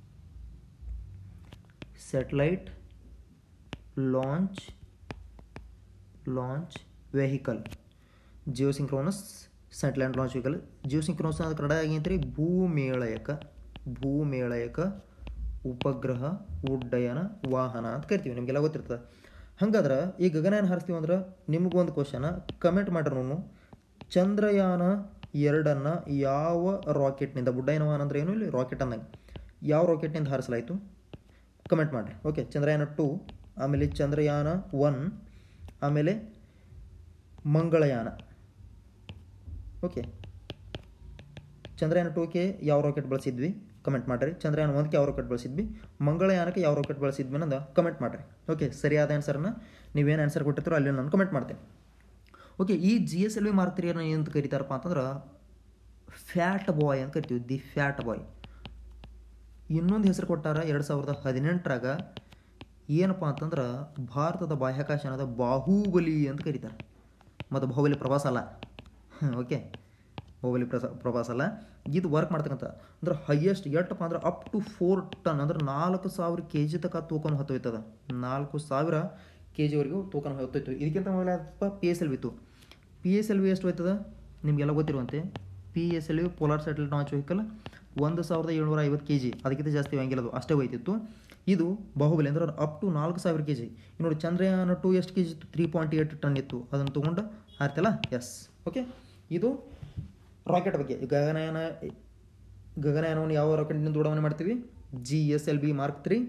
satellite launch launch vehicle geosynchronous satellite launch vehicle geosynchronous ಅಂದ್ರೆ ಕನ್ನಡ ಆಗೈತ್ರಿ ಭೂಮೇಳಯಕ ಭೂಮೇಳಯಕ ಉಪಗ್ರಹ ಉಡ್ಡಯನ ವಾಹನ ಅಂತ ಕರಿತೀವಿ ನಿಮಗೆಲ್ಲ ಗೊತ್ತಿರ್ತದೆ ಹಂಗಾದ್ರೆ ಈ ಗಗನಯಾನ ಹಾರಿಸ್ತೀವಿ ಅಂದ್ರೆ ನಿಮಗೊಂದು ಕ್ವಶನ ಕಮೆಂಟ್ ಮಾಡ್ರಿ ನಾನು ಚಂದ್ರಯಾನ ಎರಡನ್ನು ಯಾವ ರಾಕೆಟ್ನಿಂದ ಉಡ್ಡಯನ ವಾಹನ ಅಂದ್ರೆ ಏನು ಇಲ್ಲಿ ರಾಕೆಟ್ ಅಂದಂಗೆ ಯಾವ ರಾಕೆಟ್ನಿಂದ ಹಾರಿಸಲಾಯಿತು ಕಮೆಂಟ್ ಮಾಡಿರಿ ಓಕೆ ಚಂದ್ರಯಾನ ಟು ಆಮೇಲೆ ಚಂದ್ರಯಾನ ಒನ್ ಆಮೇಲೆ ಮಂಗಳಯಾನ ಓಕೆ ಚಂದ್ರಯಾನ ಟೂಗೆ ಯಾವ ರಾಕೆಟ್ ಬಳಸಿದ್ವಿ ಕಮೆಂಟ್ ಮಾಡಿರಿ ಚಂದ್ರಯಾನ ಒಂದಕ್ಕೆ ಯಾವ ರಾಕೆಟ್ ಬಳಸಿದ್ವಿ ಮಂಗಳಯಾನಕ್ಕೆ ಯಾವ ರಾಕೆಟ್ ಬಳಸಿದ್ವಿ ಅನ್ನೋದು ಕಮೆಂಟ್ ಮಾಡಿರಿ ಓಕೆ ಸರಿಯಾದ ಆನ್ಸರ್ನ ನೀವೇನು ಆನ್ಸರ್ ಕೊಟ್ಟಿರ್ತೀರೋ ಅಲ್ಲಿ ನಾನು ಕಮೆಂಟ್ ಮಾಡ್ತೇನೆ ಓಕೆ ಈ ಜಿ ಎಸ್ ಎಲ್ ವಿ ಮಾರ್ಕ್ರಿಯನ್ನು ಏನಂತ ಕರೀತಾರಪ್ಪ ಅಂತಂದ್ರೆ ಫ್ಯಾಟ್ ಬಾಯ್ ಅಂತ ಕರಿತೀವಿ ದಿ ಫ್ಯಾಟ್ ಬಾಯ್ ಇನ್ನೊಂದು ಹೆಸರು ಕೊಟ್ಟಾರ ಎರಡು ಸಾವಿರದ ಹದಿನೆಂಟರಾಗ ಏನಪ್ಪ ಅಂತಂದ್ರೆ ಭಾರತದ ಬಾಹ್ಯಾಕಾಶನದ ಬಾಹುಬಲಿ ಅಂತ ಕರೀತಾರೆ ಮತ್ತು ಬಾಹುಬಲಿ ಪ್ರವಾಸ ಅಲ್ಲ ಓಕೆ ಬಾಹುಬಲಿ ಪ್ರಸ ಪ್ರವಾಸ ಅಲ್ಲ ಇದು ವರ್ಕ್ ಮಾಡ್ತಕ್ಕಂಥ ಅಂದ್ರೆ ಹೈಯೆಸ್ಟ್ ಎಷ್ಟಪ್ಪ ಅಂದ್ರೆ ಅಪ್ ಟು ಫೋರ್ ಟನ್ ಅಂದ್ರೆ ನಾಲ್ಕು ಸಾವಿರ ಕೆ ಜಿ ತನಕ ತೂಕನ ಹೊತ್ತೊಯ್ತದ ನಾಲ್ಕು ಸಾವಿರ ಕೆ ಜಿವರೆಗೂ ತೂಕನ ಹೊತ್ತೊಯ್ತು ಇದಕ್ಕಿಂತ ಮೊದಲ ಪಿ ಎಸ್ ಎಲ್ ವಿ ಇತ್ತು ಪಿ ಎಸ್ ಎಲ್ ವಿ ಎಷ್ಟು ಹೋಯ್ತದ ನಿಮಗೆಲ್ಲ ಗೊತ್ತಿರುವಂತೆ P S L V polar satellite launch vehicle ಒಂದು ಸಾವಿರದ ಏಳ್ನೂರ ಐವತ್ತು ಕೆ ಜಿ ಅದಕ್ಕಿಂತ ಜಾಸ್ತಿ ಹಂಗಿಲ್ಲ ಅದು ಅಷ್ಟೇ ಹೋಯ್ತಿತ್ತು ಇದು ಬಾಹುಬಲಿ ಅಂದ್ರೆ ಅಪ್ ಟು ನಾಲ್ಕು ಸಾವಿರ ಕೆ ಜಿ ನೋಡಿ ಚಂದ್ರಯಾನ ಟು ಎಷ್ಟು ಕೆ ಜಿ ಇತ್ತು ತ್ರೀ ಪಾಯಿಂಟ್ ಏಟ್ ಟನ್ ಇತ್ತು ಅದನ್ನು ತೊಗೊಂಡು ಆರ್ತಲ್ಲ ಎಸ್ ಓಕೆ ಇದು ರಾಕೆಟ್ ಬಗ್ಗೆ ಈ ಗಗನಯಾನ ಗಗನಯಾನವನ್ನು ಯಾವ ರಾಕೆಟ್ನಿಂದ ಉಡಾವಣೆ ಮಾಡ್ತೀವಿ G S L V mark three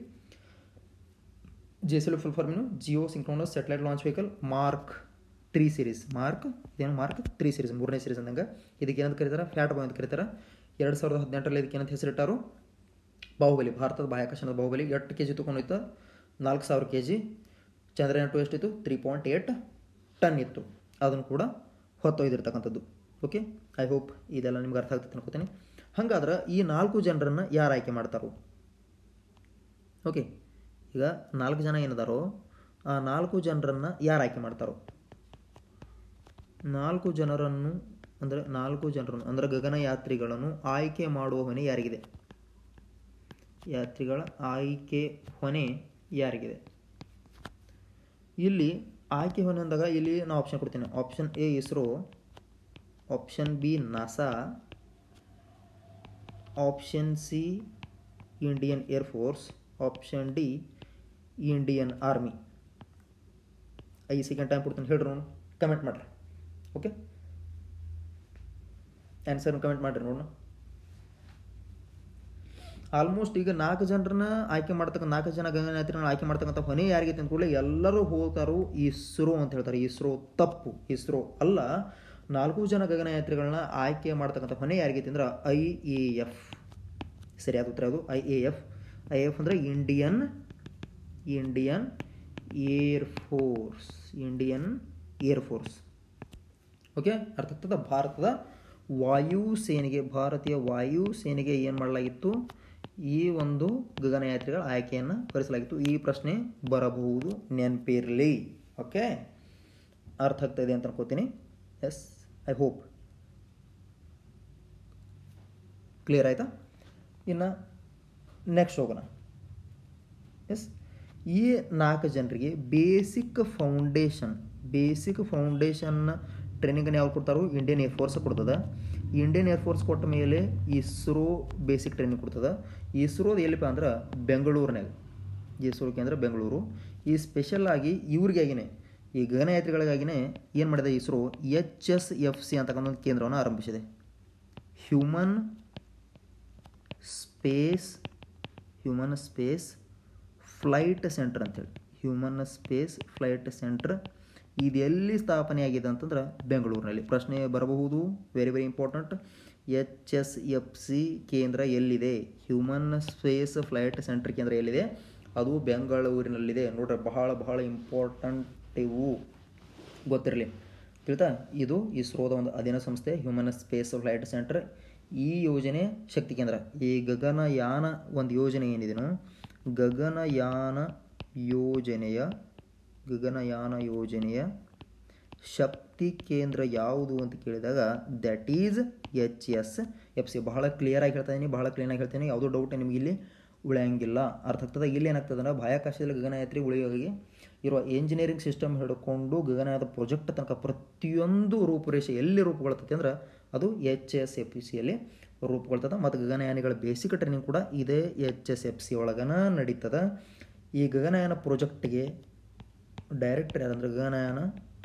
G S L full ಫಾರ್ಮಿನು geosynchronous satellite launch vehicle mark three series mark ಇದೇನು ಮಾರ್ಕ್ ತ್ರೀ ಸೀರೀಸ್ ಮೂರನೇ ಸೀರೀಸ್ ಅಂದಂಗೆ ಇದಕ್ಕೆ ಏನಂತ ಕರೀತಾರೆ ಫ್ಯಾಟ್ ಬಾಯ್ ಅಂತ ಕರೀತಾರೆ ಎರಡು ಸಾವಿರದ ಹದಿನೆಂಟರಲ್ಲಿ ಇದಕ್ಕೆ ಏನಂತ ಹೆಸರಿಟ್ಟಾರು ಬಾಹುಬಲಿ ಭಾರತದ ಬಾಹ್ಯಾಕಾಶದ ಬಾಹುಬಲಿ ಎಷ್ಟು ಕೆ ಜಿ ತೊಗೊಂಡಿತ್ತು ನಾಲ್ಕು ಸಾವಿರ ಕೆ ಜಿ ಚಂದ್ರಯಾನ ಟು ಎಷ್ಟಿತ್ತು ತ್ರೀ ಪಾಯಿಂಟ್ ಏಟ್ ಟನ್ ಇತ್ತು ಅದನ್ನು ಕೂಡ ಹೊತ್ತೊಯ್ದಿರ್ತಕ್ಕಂಥದ್ದು ಓಕೆ ಐ ಹೋಪ್ ಇದೆಲ್ಲ ನಿಮ್ಗೆ ಅರ್ಥ ಆಗ್ತದೆ ಅನ್ಕೋತೀನಿ ಹಾಗಾದ್ರೆ ಈ ನಾಲ್ಕು ಜನರನ್ನು ಯಾರು ಆಯ್ಕೆ ಮಾಡ್ತಾರೋ ಓಕೆ ಈಗ ನಾಲ್ಕು ಜನ ಏನಿದಾರೋ ಆ ನಾಲ್ಕು ಜನರನ್ನು ಯಾರು ಆಯ್ಕೆ ಮಾಡ್ತಾರೋ ನಾಲ್ಕು ಜನರನ್ನು ಅಂದರೆ ನಾಲ್ಕು ಜನರನ್ನು ಅಂದರೆ ಗಗನಯಾತ್ರಿಗಳನ್ನು ಆಯ್ಕೆ ಮಾಡುವ ಹೊಣೆ ಯಾರಿಗಿದೆ ಯಾತ್ರಿಗಳ ಆಯ್ಕೆ ಹೊಣೆ ಯಾರಿಗಿದೆ ಇಲ್ಲಿ ಆಯ್ಕೆ ಹೊಣೆ ಅಂದಾಗ ಇಲ್ಲಿ ನಾನು ಆಪ್ಷನ್ ಕೊಡ್ತೀನಿ option A ISRO option B NASA option C Indian air force option D Indian army ಐದು ಸೆಕೆಂಡ್ ಟೈಮ್ ಕೊಡ್ತೀನಿ ಹೇಳ್ರಿ ನೋಡು ಕಮೆಂಟ್ ಮಾಡಿರಿ ಓಕೆ ಆನ್ಸರ್ನ ಕಮೆಂಟ್ ಮಾಡಿರಿ ನೋಡೋಣ ಆಲ್ಮೋಸ್ಟ್ ಈಗ ನಾಲ್ಕು ಜನರನ್ನ ಆಯ್ಕೆ ಮಾಡ್ತಕ್ಕ ನಾಲ್ಕು ಜನ ಗಗನಯಾತ್ರಿಗಳನ್ನ ಆಯ್ಕೆ ಮಾಡ್ತಕ್ಕಂಥ ಹೊಣೆ ಯಾರಿಗೆ ಅಂತ ಕೂಡಲೇ ಎಲ್ಲರೂ ಹೋಗ್ತಾರೋ ಇಸ್ರೋ ಅಂತ ಹೇಳ್ತಾರೆ ಇಸ್ರೋ ತಪ್ಪು ಇಸ್ರೋ ಅಲ್ಲ ನಾಲ್ಕು ಜನ ಗಗನಯಾತ್ರಿಗಳನ್ನ ಆಯ್ಕೆ ಮಾಡ್ತಕ್ಕಂಥ ಹೊಣೆ ಯಾರಿಗೆ ಅಂದ್ರೆ ಐ ಎ ಎಫ್ ಸರಿಯಾದ ಉತ್ತರ ಅದು I A F I F ಅಂದರೆ Indian Indian air force Indian air force okay ಅರ್ಥ ಆಗ್ತದ ಭಾರತದ ವಾಯು ಸೇನೆಗೆ ಭಾರತೀಯ ವಾಯು ಸೇನೆಗೆ ಏನು ಮಾಡಲಾಗಿತ್ತು ಈ ಒಂದು ಗಗನಯಾತ್ರಿಗಳ ಆಯ್ಕೆಯನ್ನು ಭರಿಸಲಾಗಿತ್ತು ಈ ಪ್ರಶ್ನೆ ಬರಬಹುದು ನೆನಪಿರಲಿ ಓಕೆ ಅರ್ಥ ಆಗ್ತಾ ಇದೆ ಅಂತ ಅನ್ಕೋತೀನಿ ಎಸ್ ಐ ಹೋಪ್ ಕ್ಲಿಯರ್ ಆಯಿತಾ ಇನ್ನು ನೆಕ್ಸ್ಟ್ ಹೋಗೋಣ ಎಸ್ ಈ ನಾಲ್ಕು ಜನರಿಗೆ ಬೇಸಿಕ್ ಫೌಂಡೇಶನ್ ಬೇಸಿಕ್ ಫೌಂಡೇಶನ್ ಟ್ರೈನಿಂಗನ್ನು ಯಾವ್ದು ಕೊಡ್ತಾರೋ ಇಂಡಿಯನ್ ಏರ್ ಫೋರ್ಸ್ ಕೊಡ್ತದೆ ಇಂಡಿಯನ್ ಏರ್ ಫೋರ್ಸ್ ಕೊಟ್ಟ ಮೇಲೆ ಇಸ್ರೋ ಬೇಸಿಕ್ ಟ್ರೈನಿಂಗ್ ಕೊಡ್ತದೆ ಇಸ್ರೋದು ಎಲ್ಲಿಪ್ಪ ಅಂದ್ರೆ ಬೆಂಗಳೂರಿನಾಗ ಇಸ್ರೋ ಕೇಂದ್ರ ಬೆಂಗಳೂರು ಈ ಸ್ಪೆಷಲ್ ಆಗಿ ಇವ್ರಿಗಾಗಿನೇ ಈ ಗಗನಯಾತ್ರಿಗಳಿಗಾಗಿನೇ ಏನು ಮಾಡಿದೆ ISRO H S F C ಅಂತಕ್ಕಂಥ ಒಂದು ಕೇಂದ್ರವನ್ನು ಆರಂಭಿಸಿದೆ human space human space flight centre ಅಂತೇಳಿ ಹ್ಯೂಮನ್ ಸ್ಪೇಸ್ ಫ್ಲೈಟ್ ಸೆಂಟರ್ ಇದು ಎಲ್ಲಿ ಸ್ಥಾಪನೆಯಾಗಿದೆ ಅಂತಂದ್ರೆ ಬೆಂಗಳೂರಿನಲ್ಲಿ ಪ್ರಶ್ನೆ ಬರಬಹುದು very very important H S F C ಕೇಂದ್ರ ಎಲ್ಲಿದೆ ಹ್ಯೂಮನ್ ಸ್ಪೇಸ್ ಫ್ಲೈಟ್ ಸೆಂಟರ್ ಕೇಂದ್ರ ಎಲ್ಲಿದೆ ಅದು ಬೆಂಗಳೂರಿನಲ್ಲಿದೆ ನೋಡ್ರಿ ಬಹಳ ಬಹಳ ಇಂಪಾರ್ಟೆಂಟ್ ಇವು ಗೊತ್ತಿರಲಿ ತಿಳಿತಾ ಇದು ಇಸ್ರೋದ ಒಂದು ಅಧೀನ ಸಂಸ್ಥೆ ಹ್ಯೂಮನ್ ಸ್ಪೇಸ್ ಫ್ಲೈಟ್ ಸೆಂಟರ್ ಈ ಯೋಜನೆ ಶಕ್ತಿ ಕೇಂದ್ರ ಈ ಗಗನಯಾನ ಒಂದು ಯೋಜನೆ ಏನಿದೆನೋ ಗಗನಯಾನ ಯೋಜನೆಯ ಗಗನಯಾನ ಯೋಜನೆಯ ಶಕ್ತಿ ಕೇಂದ್ರ ಯಾವುದು ಅಂತ ಕೇಳಿದಾಗ that is H S F C ಬಹಳ ಕ್ಲಿಯರಾಗಿ ಹೇಳ್ತಾ ಇದ್ದೀನಿ ಬಹಳ ಕ್ಲೀನಾಗಿ ಹೇಳ್ತೀನಿ ಯಾವುದೋ ಡೌಟ್ ನಿಮಗೆ ಇಲ್ಲಿ ಉಳಿಯಂಗಿಲ್ಲ ಅರ್ಥ ಆಗ್ತದೆ ಇಲ್ಲಿ ಏನಾಗ್ತದೆ ಅಂದ್ರೆ ಬಾಹ್ಯಾಕಾಶದಲ್ಲಿ ಗಗನಯಾತ್ರಿ ಉಳಿಯೋಗಿ ಇರುವ ಇಂಜಿನಿಯರಿಂಗ್ ಸಿಸ್ಟಮ್ ಹಿಡ್ಕೊಂಡು ಗಗನಯಾದ ಪ್ರಾಜೆಕ್ಟ್ ತನಕ ಪ್ರತಿಯೊಂದು ರೂಪುರೇಷೆ ಎಲ್ಲಿ ರೂಪುಗೊಳ್ತೈತೆ ಅಂದ್ರೆ ಅದು ಎಚ್ ಎಸ್ ಎಫ್ ಸಿಯಲ್ಲಿ ರೂಪುಗೊಳ್ತದೆ ಮತ್ತು ಗಗನಯಾನಿಗಳ ಬೇಸಿಕ್ ಟ್ರೈನಿಂಗ್ ಕೂಡ ಇದೇ ಎಚ್ ಎಸ್ ಎಫ್ ಸಿ ಒಳಗನ ನಡೀತದೆ ಈ ಗಗನಯಾನ ಪ್ರಾಜೆಕ್ಟ್ಗೆ ಡೈರೆಕ್ಟರ್ ಯಾರಂದ್ರೆ Gaganyaan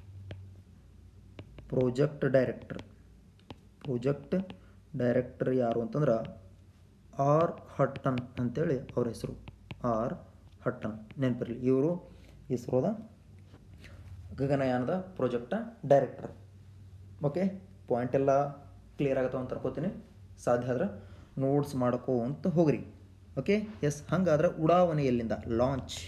project director project director ಯಾರು ಅಂತಂದ್ರೆ ಆರ್ ಹಟ್ಟನ್ ಅಂತೇಳಿ ಅವ್ರ ಹೆಸರು ಆರ್ ಹಟ್ಟನ್ ನೆನಪಿರಲಿ ಇವರು ಇಸ್ರೋದ ಗಗನಯಾನದ ಪ್ರಾಜೆಕ್ಟ ಡೈರೆಕ್ಟರ್ ಓಕೆ ಪಾಯಿಂಟ್ ಎಲ್ಲ ಕ್ಲಿಯರ್ ಆಗತ್ತವ ಅಂತ ಅನ್ಕೋತೀನಿ ಸಾಧ್ಯ ಆದ್ರೆ ನೋಟ್ಸ್ ಮಾಡ್ಕೋ ಅಂತ ಹೋಗ್ರಿ ಓಕೆ ಎಸ್ ಹಾಗಾದ್ರೆ ಉಡಾವಣೆ ಎಲ್ಲಿಂದ ಲಾಂಚ್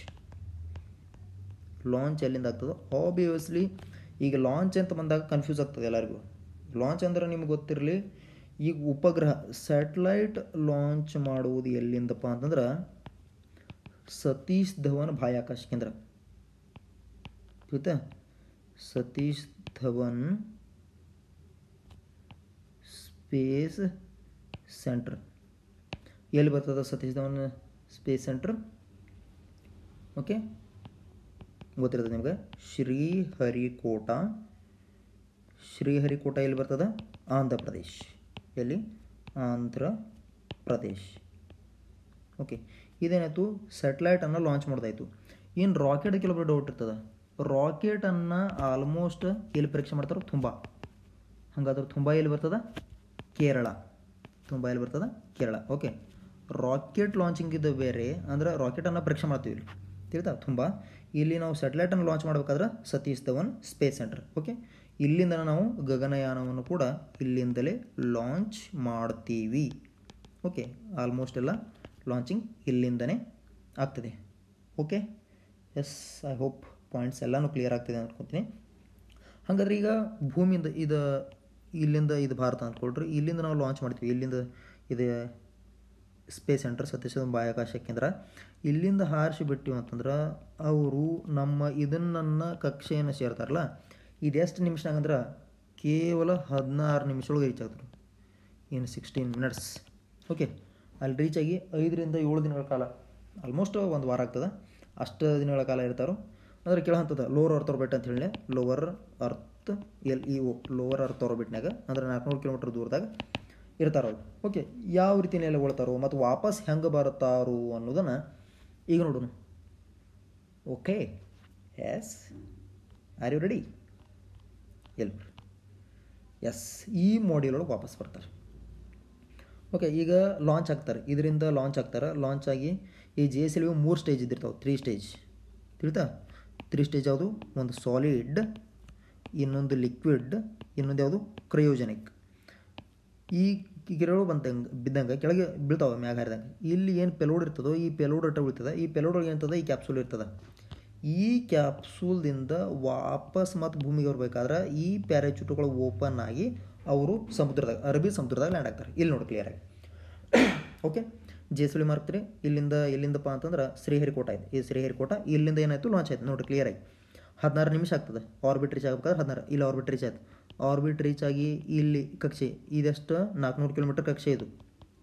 ಲಾಂಚ್ ಎಲ್ಲಿಂದ ಆಗ್ತದೆ ಆಬ್ವಿಯಸ್ಲಿ ಈಗ ಲಾಂಚ್ ಅಂತ ಬಂದಾಗ ಕನ್ಫ್ಯೂಸ್ ಆಗ್ತದೆ ಎಲ್ಲರಿಗೂ ಲಾಂಚ್ ಅಂದ್ರೆ ನಿಮ್ಗೆ ಗೊತ್ತಿರಲಿ ಈಗ ಉಪಗ್ರಹ ಸ್ಯಾಟಲೈಟ್ ಲಾಂಚ್ ಮಾಡುವುದು ಎಲ್ಲಿಂದಪ್ಪ ಅಂತಂದ್ರೆ ಸತೀಶ್ ಧವನ್ ಬಾಹ್ಯಾಕಾಶ ಕೇಂದ್ರ ಗೊತ್ತಾ ಸತೀಶ್ ಧವನ್ ಸ್ಪೇಸ್ ಸೆಂಟರ್ ಎಲ್ಲಿ ಬರ್ತದೆ Satish Dhawan space centre okay ಗೊತ್ತಿರ್ತದೆ ನಿಮ್ಗೆ ಶ್ರೀಹರಿಕೋಟ ಶ್ರೀಹರಿಕೋಟ ಎಲ್ಲಿ ಬರ್ತದೆ ಆಂಧ್ರ ಪ್ರದೇಶ್ ಎಲ್ಲಿ ಆಂಧ್ರ ಪ್ರದೇಶ್ ಓಕೆ ಇದೇನಾಯಿತು ಸ್ಯಾಟಲೈಟನ್ನು ಲಾಂಚ್ ಮಾಡೋದಾಯಿತು ಇನ್ನು ರಾಕೆಟ್ ಕೆಲವೊಬ್ಬರು ಡೌಟ್ ಇರ್ತದೆ ರಾಕೆಟನ್ನು ಆಲ್ಮೋಸ್ಟ್ ಎಲ್ಲಿ ಪರೀಕ್ಷೆ ಮಾಡ್ತಾರೋ ತುಂಬ ಹಾಗಾದ್ರೆ ತುಂಬ ಎಲ್ಲಿ ಬರ್ತದ ಕೇರಳ ತುಂಬ ಎಲ್ಲಿ ಬರ್ತದ ಕೇರಳ ಓಕೆ ರಾಕೆಟ್ ಲಾಂಚಿಂಗ್ ಇದು ಬೇರೆ ಅಂದ್ರೆ ರಾಕೆಟನ್ನು ಪರೀಕ್ಷೆ ಮಾಡ್ತೀವಿ ಇಲ್ಲಿ ತಿಳಿತಾ ತುಂಬ ಇಲ್ಲಿ ನಾವು ಸ್ಯಾಟಲೈಟನ್ನು ಲಾಂಚ್ ಮಾಡಬೇಕಾದ್ರೆ Satish Dhawan space centre okay ಇಲ್ಲಿಂದ ನಾವು ಗಗನಯಾನವನ್ನು ಕೂಡ ಇಲ್ಲಿಂದಲೇ ಲಾಂಚ್ ಮಾಡ್ತೀವಿ ಓಕೆ ಆಲ್ಮೋಸ್ಟ್ ಎಲ್ಲ ಲಾಂಚಿಂಗ್ ಇಲ್ಲಿಂದನೇ ಆಗ್ತದೆ okay yes I hope points ಎಲ್ಲನೂ ಕ್ಲಿಯರ್ ಆಗ್ತಿದೆ ಅನ್ಕೊತೀನಿ ಹಾಗಾದ್ರೆ ಈಗ ಭೂಮಿಯಿಂದ ಇದು ಇಲ್ಲಿಂದ ಇದು ಭಾರತ ಅಂದ್ಕೊಳ್ರಿ ಇಲ್ಲಿಂದ ನಾವು ಲಾಂಚ್ ಮಾಡ್ತೀವಿ ಇಲ್ಲಿಂದ ಇದು ಸ್ಪೇಸ್ ಸೆಂಟರ್ ಸತೀಶ್ ಧವನ್ ಬಾಹ್ಯಾಕಾಶ ಕೇಂದ್ರ ಇಲ್ಲಿಂದ ಹಾರಿಸಿ ಬಿಟ್ಟಿವಿ ಅಂತಂದ್ರೆ ಅವರು ನಮ್ಮ ಇದನ್ನ ಕಕ್ಷೆಯನ್ನು ಸೇರ್ತಾರಲ್ಲ ಇದು ಎಷ್ಟು ನಿಮಿಷನಾಗ ಅಂದ್ರೆ ಕೇವಲ ಹದಿನಾರು ನಿಮಿಷದೊಳಗೆ ರೀಚ್ ಆಗ್ತಾರೆ ಇನ್ ಸಿಕ್ಸ್ಟೀನ್ ಮಿನಿಟ್ಸ್ ಓಕೆ ಅಲ್ಲಿ ರೀಚ್ ಆಗಿ ಐದರಿಂದ ಏಳು ದಿನಗಳ ಕಾಲ ಆಲ್ಮೋಸ್ಟ್ ಒಂದು ವಾರ ಆಗ್ತದೆ ಅಷ್ಟು ದಿನಗಳ ಕಾಲ ಇರ್ತಾರೋ ಅಂದ್ರೆ ಕೆಳಹಂತದ ಲೋವರ್ ಅರ್ತ್ ಆರ್ಬಿಟ್ ಅಂತ ಹೇಳಿ lower earth L E O lower earth ಆರ್ಬಿಟ್ನಾಗ ಅಂದ್ರೆ ನಾಲ್ಕುನೂರು ಕಿಲೋಮೀಟ್ರ್ ದೂರದಾಗ ಇರ್ತಾರ ಅವ್ರು ಓಕೆ ಯಾವ ರೀತಿ ನೆಲೆಗೊಳ್ತಾರೋ ಮತ್ತು ವಾಪಸ್ ಹೆಂಗೆ ಬರ್ತಾರೋ ಅನ್ನೋದನ್ನು ಈಗ ನೋಡೋಣ okay yes are you ready L S ಈ ಮಾಡ್ಯೂಲ್ ಒಳಗೆ ವಾಪಸ್ ಬರ್ತಾರೆ ಓಕೆ ಈಗ ಲಾಂಚ್ ಆಗ್ತಾರೆ ಇದರಿಂದ ಲಾಂಚ್ ಆಗ್ತಾರೆ ಲಾಂಚ್ ಆಗಿ ಈ ಜೆ ಎಸ್ ಎಲ್ ವಿ ಮೂರು ಸ್ಟೇಜ್ ಇದ್ದಿರ್ತಾವೆ ತ್ರೀ ಸ್ಟೇಜ್ ತಿಳಿತಾ ತ್ರೀ ಸ್ಟೇಜ್ ಯಾವುದು ಒಂದು ಸಾಲಿಡ್ ಇನ್ನೊಂದು ಲಿಕ್ವಿಡ್ ಇನ್ನೊಂದು ಯಾವುದು ಕ್ರಯೋಜನಿಕ್ ಈ ಗಿಡಗಳು ಬಂದಂಗೆ ಬಿದ್ದಂಗೆ ಕೆಳಗೆ ಬೀಳ್ತಾವೆ ಮ್ಯಾಗ ಹಾರಿದಂಗೆ ಇಲ್ಲಿ ಏನು ಪೆಲೋಡ್ ಇರ್ತದೋ ಈ ಪೆಲೋಡ್ ಅಟ್ಟ ಬೀಳ್ತದೆ ಈ ಪೆಲೋಡ್ ಒಳಗೆ ಏನಿರ್ತದೆ ಈ ಕ್ಯಾಪ್ಸೂಲ್ ಇರ್ತದೆ ಈ ಕ್ಯಾಪ್ಸೂಲ್ದಿಂದ ವಾಪಸ್ ಮತ್ತು ಭೂಮಿಗೆ ಬರಬೇಕಾದ್ರೆ ಈ ಪ್ಯಾರಾಚೂಟ್ಗಳು ಓಪನ್ ಆಗಿ ಅವರು ಸಮುದ್ರದಾಗ ಅರಬ್ಬಿ ಸಮುದ್ರದಾಗ ಲ್ಯಾಂಡ್ ಆಗ್ತಾರೆ ಇಲ್ಲಿ ನೋಡಿ ಕ್ಲಿಯರಾಗಿ ಓಕೆ ಜೇಸುಳಿ ಮಾರ್ಕ್ತ್ರಿ ಇಲ್ಲಿಂದ ಎಲ್ಲಿಂದಪ್ಪ ಅಂತಂದ್ರೆ ಶ್ರೀಹರಿಕೋಟ ಇದೆ ಈ ಶ್ರೀಹರಿಕೋಟ ಇಲ್ಲಿಂದ ಏನಾಯಿತು ಲಾಂಚ್ ಆಯ್ತು ನೋಡಿರಿ ಕ್ಲಿಯರಾಗಿ ಹದಿನಾರು ನಿಮಿಷ ಆಗ್ತದೆ ಆರ್ಬಿಟ್ ರೀಚ್ ಆಗ್ಬೇಕಾದ್ರೆ ಹದಿನಾರು ಇಲ್ಲಿ ಆರ್ಬಿಟ್ ರೀಚ್ ಆಯ್ತು ಆರ್ಬಿಟ್ ರೀಚ್ ಆಗಿ ಇಲ್ಲಿ ಕಕ್ಷೆ ಇದೆಷ್ಟು ನಾಲ್ಕುನೂರು ಕಿಲೋಮೀಟರ್ ಕಕ್ಷೆ ಇದು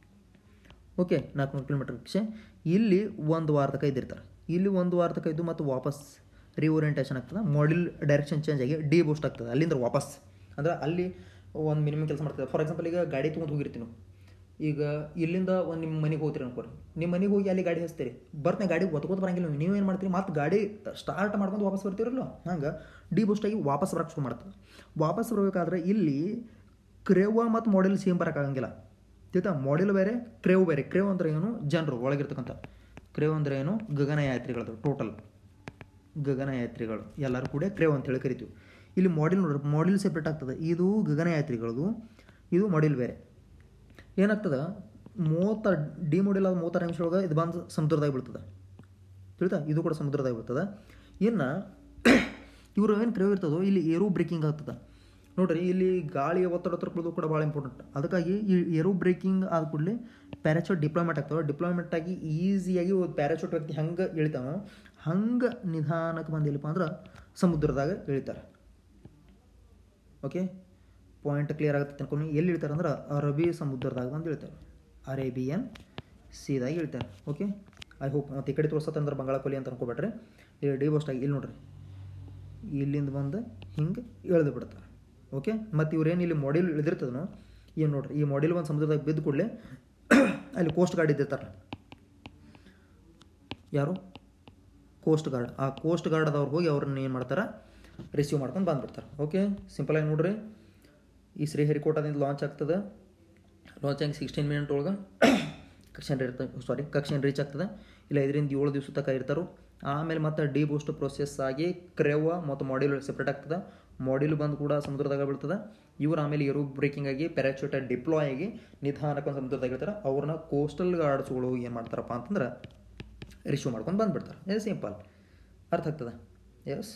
ಓಕೆ ನಾಲ್ಕುನೂರು ಕಿಲೋಮೀಟರ್ ಕಕ್ಷೆ ಇಲ್ಲಿ ಒಂದು ವಾರದ ಕೈದಿರ್ತಾರೆ ಇಲ್ಲಿ ಒಂದು ವಾರದ ಕೈದು ಮತ್ತು ವಾಪಸ್ ರಿಓರಿಯಂಟೇಷನ್ ಆಗ್ತದೆ ಮಾಡ್ಯೂಲ್ ಡೈರೆಕ್ಷನ್ ಚೇಂಜ್ ಆಗಿ ಡಿ ಬೂಸ್ಟ್ ಆಗ್ತದೆ ಅಲ್ಲಿಂದ ವಾಪಸ್ ಅಂದ್ರೆ ಅಲ್ಲಿ ಒಂದು ಮಿನಿಮಮ್ ಕೆಲಸ ಮಾಡ್ತದೆ ಫಾರ್ ಎಕ್ಸಾಂಪಲ್ ಈಗ ಗಾಡಿ ತೊಗೊಂಡು ಹೋಗಿರ್ತೀವಿ ನಾವು ಈಗ ಇಲ್ಲಿಂದ ಒಂದು ನಿಮ್ಮ ಮನೆಗೆ ಹೋಗ್ತೀರಿ ಅನ್ಕೋರಿ ನಿಮ್ಮ ಮನೆಗೆ ಹೋಗಿ ಅಲ್ಲಿ ಗಾಡಿ ಹಚ್ತೀರಿ ಬರ್ತನೆ ಗಾಡಿ ಒತ್ಕೋತ ಬರಂಗಿಲ್ಲ ನೀವು ಏನು ಮಾಡ್ತೀರಿ ಮತ್ತು ಗಾಡಿ ಸ್ಟಾರ್ಟ್ ಮಾಡ್ಕೊಂಡು ವಾಪಸ್ ಬರ್ತೀರಲ್ಲ ಹಂಗೆ ಡಿ ಬೂಸ್ಟ್ ಆಗಿ ವಾಪಸ್ ಬರಕ್ಕೆ ಶುರು ಮಾಡ್ತದೆ ವಾಪಸ್ ಬರಬೇಕಾದ್ರೆ ಇಲ್ಲಿ ಕ್ರೇವ ಮತ್ತು ಮಾಡೆಲ್ ಸೇಮ್ ಬರೋಕ್ಕಾಗಂಗಿಲ್ಲ ತಿಳ್ತಾ ಮಾಡೆಲ್ ಬೇರೆ ಕ್ರೇವ್ ಬೇರೆ ಕ್ರೇವ್ ಅಂದ್ರೆ ಏನು ಜನರು ಒಳಗಿರ್ತಕ್ಕಂಥ ಕ್ರೇವ್ ಅಂದ್ರೆ ಏನು ಗಗನಯಾತ್ರಿಗಳದು ಟೋಟಲ್ ಗಗನಯಾತ್ರಿಗಳು ಎಲ್ಲರೂ ಕೂಡ ಕ್ರೇವ್ ಅಂತ ಹೇಳಿ ಕರಿತೀವಿ ಇಲ್ಲಿ ಮಾಡೆಲ್ ನೋಡ್ರಿ ಮಾಡೆಲ್ ಸೆಪ್ರೇಟ್ ಆಗ್ತದೆ ಇದು ಗಗನಯಾತ್ರಿಗಳದು ಇದು ಮಾಡೆಲ್ ಬೇರೆ ಏನಾಗ್ತದೆ ಮೂವತ್ತ ಡಿ ಮಾಡೆಲ್ ಆದ ಮೂವತ್ತಾರು ನಿಮಿಷ ಒಳಗೆ ಇದು ಬಂದು ಸಮುದ್ರದಾಗ ಬೀಳ್ತದೆ ತಿಳಿತಾ ಇದು ಕೂಡ ಸಮುದ್ರದಾಗ ಬೀಳ್ತದೆ ಇನ್ನು ಇವರು ಏನು ಕ್ರೇವ್ ಇರ್ತದೋ ಇಲ್ಲಿ ಏರೋ ಬ್ರೇಕಿಂಗ್ ಆಗ್ತದೆ ನೋಡ್ರಿ ಇಲ್ಲಿ ಗಾಳಿಯ ಒತ್ತಡ ತರ್ಕೊಳ್ಳೋದು ಕೂಡ ಭಾಳ ಇಂಪಾರ್ಟೆಂಟ್ ಅದಕ್ಕಾಗಿ ಈ ಏರೋ ಬ್ರೇಕಿಂಗ್ ಆದ ಕೂಡಲೇ ಪ್ಯಾರಾಚೂಟ್ ಡಿಪ್ಲಾಯ್ಮೆಂಟ್ ಆಗ್ತವೆ ಡಿಪ್ಲಾಯ್ಮೆಂಟ್ ಆಗಿ ಈಸಿಯಾಗಿ ಒಂದು ಪ್ಯಾರಾಚೂಟ್ ವ್ಯಕ್ತಿ ಹಂಗೆ ಇಳಿತಾನೋ ಹಂಗೆ ನಿಧಾನಕ್ಕೆ ಬಂದಿಲ್ಲಪ್ಪ ಅಂದ್ರೆ ಸಮುದ್ರದಾಗ ಇಳಿತಾರೆ ಓಕೆ ಪಾಯಿಂಟ್ ಕ್ಲಿಯರ್ ಆಗುತ್ತೆ ಅನ್ಕೊಂಡು ಎಲ್ಲಿ ಇಳ್ತಾರೆ ಅಂದ್ರೆ ಅರಬ್ಬಿ ಸಮುದ್ರದಾಗ ಬಂದು ಇಳ್ತಾರೆ ಅರೇಬಿಯನ್ ಸೀದಾಗ ಇಳ್ತಾರೆ ಓಕೆ ಐ ಹೋಪ್ ಮತ್ತು ಈ ಕಡೆ ತೋರ್ಸತ್ತಂದ್ರೆ ಬಂಗಾಳಕೊಲ್ಲಿ ಅಂತ ಅನ್ಕೋಬೇಡ್ರಿ ಇಲ್ಲಿ ಡಿ ಬೋಸ್ಟ್ ಆಗಿ ಇಲ್ಲಿ ನೋಡ್ರಿ ಇಲ್ಲಿಂದ ಬಂದು ಹಿಂಗೆ ಇಳಿದು ಬಿಡ್ತಾರೆ ಓಕೆ ಮತ್ತು ಇವ್ರೇನು ಇಲ್ಲಿ ಮಾಡೆಲ್ ಇಳಿದಿರ್ತದನೋ ಏನು ನೋಡ್ರಿ ಈ ಮಾಡೆಲ್ ಒಂದು ಸಮುದ್ರದಾಗ ಬಿದ್ದ ಕೂಡಲೇ ಅಲ್ಲಿ ಕೋಸ್ಟ್ ಗಾರ್ಡ್ ಇದ್ದಿರ್ತಾರೆ ಯಾರು ಕೋಸ್ಟ್ ಗಾರ್ಡ್ ಆ ಕೋಸ್ಟ್ ಗಾರ್ಡ್ ಅದವ್ರು ಹೋಗಿ ಅವ್ರನ್ನ ಏನು ಮಾಡ್ತಾರೆ ರಿಸೀವ್ ಮಾಡ್ಕೊಂಡು ಬಂದುಬಿಡ್ತಾರೆ ಓಕೆ ಸಿಂಪಲಾಗಿ ನೋಡ್ರಿ ಈ ಶ್ರೀಹರಿಕೋಟದಿಂದ ಲಾಂಚ್ ಆಗ್ತದೆ ಲಾಂಚ್ ಆಗಿ ಸಿಕ್ಸ್ಟೀನ್ ಮಿನಿಟ್ ಒಳಗೆ ಕಕ್ಷನ್ ಇರ್ತದೆ ಸಾರಿ ಕಕ್ಷನ್ ರೀಚ್ ಆಗ್ತದೆ ಇಲ್ಲ ಐದರಿಂದ ಏಳು ದಿವಸ ತನಕ ಇರ್ತಾರೋ ಆಮೇಲೆ ಮತ್ತೆ ಡಿ ಬೂಸ್ಟ್ ಪ್ರೊಸೆಸ್ ಆಗಿ ಕ್ರೆವ ಮತ್ತು ಮಾಡ್ಯೂಲ್ ಸೆಪ್ರೇಟ್ ಆಗ್ತದೆ ಮಾಡ್ಯೂಲ್ ಬಂದು ಕೂಡ ಸಮುದ್ರದಾಗ ಬೀಳ್ತದೆ ಇವ್ರು ಆಮೇಲೆ ಏರೋ ಬ್ರೇಕಿಂಗ್ ಆಗಿ ಪ್ಯಾರಾಚೂಟ್ ಡಿಪ್ಲಾಯ್ ಆಗಿ ನಿಧಾನಕ್ಕೆ ಒಂದು ಸಮುದ್ರದಾಗ ಇರ್ತಾರೆ ಅವ್ರನ್ನ ಕೋಸ್ಟಲ್ ಗಾರ್ಡ್ಸ್ಗಳು ಏನು ಮಾಡ್ತಾರಪ್ಪ ಅಂತಂದ್ರೆ ರಿಸೀವ್ ಮಾಡ್ಕೊಂಡು ಬಂದುಬಿಡ್ತಾರೆ ಇದು ಸಿಂಪಲ್ ಅರ್ಥ ಆಗ್ತದೆ ಎಸ್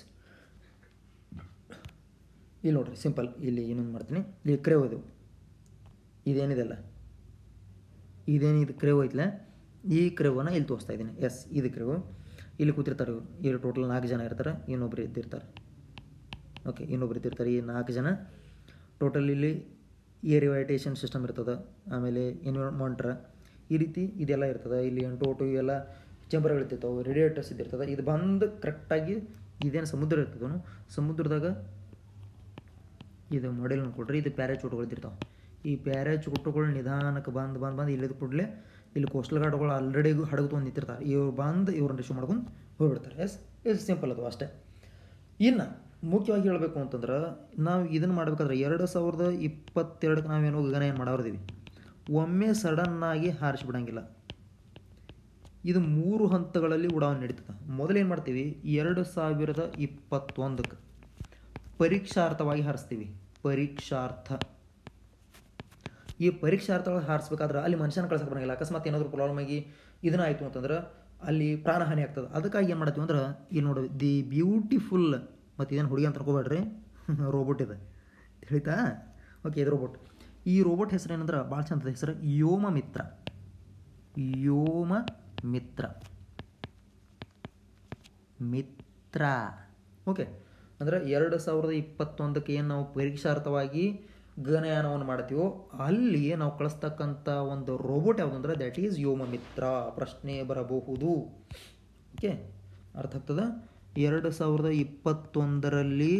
ಇಲ್ಲಿ ನೋಡ್ರಿ ಸಿಂಪಲ್ ಇಲ್ಲಿ ಇನ್ನೊಂದು ಮಾಡ್ತೀನಿ ಇಲ್ಲಿ ಕ್ರೇವ್ ಇದು ಇದೇನಿದೆಲ್ಲ ಇದೇನಿದು ಕ್ರೇವ್ ಐತಲ್ಲ ಈ ಕ್ರೇವನ್ನ ಇಲ್ಲಿ ತೋರಿಸ್ತಾ ಇದ್ದೀನಿ ಎಸ್ ಇದು ಕ್ರೇವು ಇಲ್ಲಿ ಕೂತಿರ್ತಾರೆ ಇವರು ಇಲ್ಲಿ ಟೋಟಲ್ ನಾಲ್ಕು ಜನ ಇರ್ತಾರೆ ಇನ್ನೊಬ್ರು ಇದ್ದಿರ್ತಾರೆ ಓಕೆ ಇನ್ನೊಬ್ರು ಇದ್ದಿರ್ತಾರೆ ಈ ನಾಲ್ಕು ಜನ ಟೋಟಲ್ ಇಲ್ಲಿ ಏರ್ ರಿವೈಟೇಷನ್ ಸಿಸ್ಟಮ್ ಇರ್ತದೆ ಆಮೇಲೆ ಇನ್ವರ್ಮಾಂಟ್ರ ಈ ರೀತಿ ಇದೆಲ್ಲ ಇರ್ತದೆ ಇಲ್ಲಿ ಎಂಟು ಓಟು ಇವೆಲ್ಲ ಚೇಂಬರ್ಗಳು ಇರ್ತಿರ್ತಾವೆ ರೇಡಿಯೇಟರ್ಸ್ ಇದ್ದಿರ್ತದೆ ಇದು ಬಂದು ಕರೆಕ್ಟಾಗಿ ಇದೇನು ಸಮುದ್ರ ಇರ್ತದನು ಸಮುದ್ರದಾಗ ಇದು ಮಾಡೆಲ್ ನೋಡ್ಕೊಡ್ರಿ ಇದು ಪ್ಯಾರಾಚೂಟ್ಗಳು ಇದ್ದಿರ್ತಾವೆ ಈ ಪ್ಯಾರಾಚೂಟ್ಗಳು ನಿಧಾನಕ್ಕೆ ಬಂದು ಬಂದು ಬಂದು ಇಳಿದ ಕೂಡಲೇ ಇಲ್ಲಿ ಕೋಸ್ಟಲ್ ಗಾರ್ಡ್ಗಳು ಆಲ್ರೆಡಿ ಹಡಗು ತೊಗೊಂಡು ನಿಂತಿರ್ತಾರೆ ಇವ್ರು ಬಂದು ಇವ್ರನ್ನ ರಿಸೀವ್ ಮಾಡ್ಕೊಂಡು ಹೋಗ್ಬಿಡ್ತಾರೆ ಎಸ್ ಇಟ್ಸ್ ಸಿಂಪಲ್ ಅದು ಅಷ್ಟೇ ಇನ್ನು ಮುಖ್ಯವಾಗಿ ಹೇಳಬೇಕು ಅಂತಂದ್ರೆ ನಾವು ಇದನ್ನು ಮಾಡಬೇಕಾದ್ರೆ ಎರಡು ಸಾವಿರದ ಇಪ್ಪತ್ತೆರಡಕ್ಕೆ ನಾವೇನೋ ಗಗನಯಾನ ಮಾಡೋರ್ದೀವಿ ಒಮ್ಮೆ ಸಡನ್ನಾಗಿ ಹಾರಿಸಿಬಿಡಂಗಿಲ್ಲ ಇದು ಮೂರು ಹಂತಗಳಲ್ಲಿ ಉಡಾವಣೆ ನಡೀತದೆ ಮೊದಲೇನು ಮಾಡ್ತೀವಿ ಎರಡು ಸಾವಿರದ ಇಪ್ಪತ್ತೊಂದಕ್ಕೆ ಪರೀಕ್ಷಾರ್ಥವಾಗಿ ಹಾರಿಸ್ತೀವಿ ಪರೀಕ್ಷಾರ್ಥ ಈ ಪರೀಕ್ಷಾರ್ಥವಾಗಿ ಹಾರಿಸ್ಬೇಕಾದ್ರೆ ಅಲ್ಲಿ ಮನುಷ್ಯನ ಕಳ್ಸಕ್ಕೆ ಬರಂಗಿಲ್ಲ ಅಕಸ್ಮಾತ್ ಏನಾದರೂ ಪ್ರಾಬ್ಲಮ್ ಆಗಿ ಇದನ್ನ ಆಯಿತು ಅಂತಂದ್ರೆ ಅಲ್ಲಿ ಪ್ರಾಣಹಾನಿ ಆಗ್ತದೆ ಅದಕ್ಕಾಗಿ ಏನು ಮಾಡ್ತೀವಿ ಅಂದ್ರೆ ಇಲ್ಲಿ ನೋಡಿ ದಿ ಬ್ಯೂಟಿಫುಲ್ ಮತ್ತು ಇದೇನು ಹುಡುಗಿ ಅಂತ ಅನ್ಕೋಬೇಡ್ರಿ ರೋಬೋಟ್ ಇದೆ ತಿಳಿತಾ ಓಕೆ ಇದು ರೋಬೋಟ್ ಈ ರೋಬೋಟ್ ಹೆಸರು ಏನಂದ್ರೆ ಭಾಳ ಚಂದದ ಹೆಸರು ಯೋಮ ಮಿತ್ರ ಯೋಮ ಮಿತ್ರ ಮಿತ್ರ ಓಕೆ ಅಂದರೆ ಎರಡು ಸಾವಿರದ ಇಪ್ಪತ್ತೊಂದಕ್ಕೆ ಏನು ನಾವು ಪರೀಕ್ಷಾರ್ಥವಾಗಿ ಗಗನಯಾನವನ್ನು ಮಾಡ್ತೀವೋ ಅಲ್ಲಿ ನಾವು ಕಳಿಸ್ತಕ್ಕಂಥ ಒಂದು ರೋಬೋಟ್ ಯಾವುದಂದ್ರೆ ದ್ಯಾಟ್ ಈಸ್ ಯೋಮ ಮಿತ್ರ ಪ್ರಶ್ನೆ ಬರಬಹುದು ಓಕೆ ಅರ್ಥ ಆಗ್ತದ ಎರಡು ಸಾವಿರದ ಇಪ್ಪತ್ತೊಂದರಲ್ಲಿ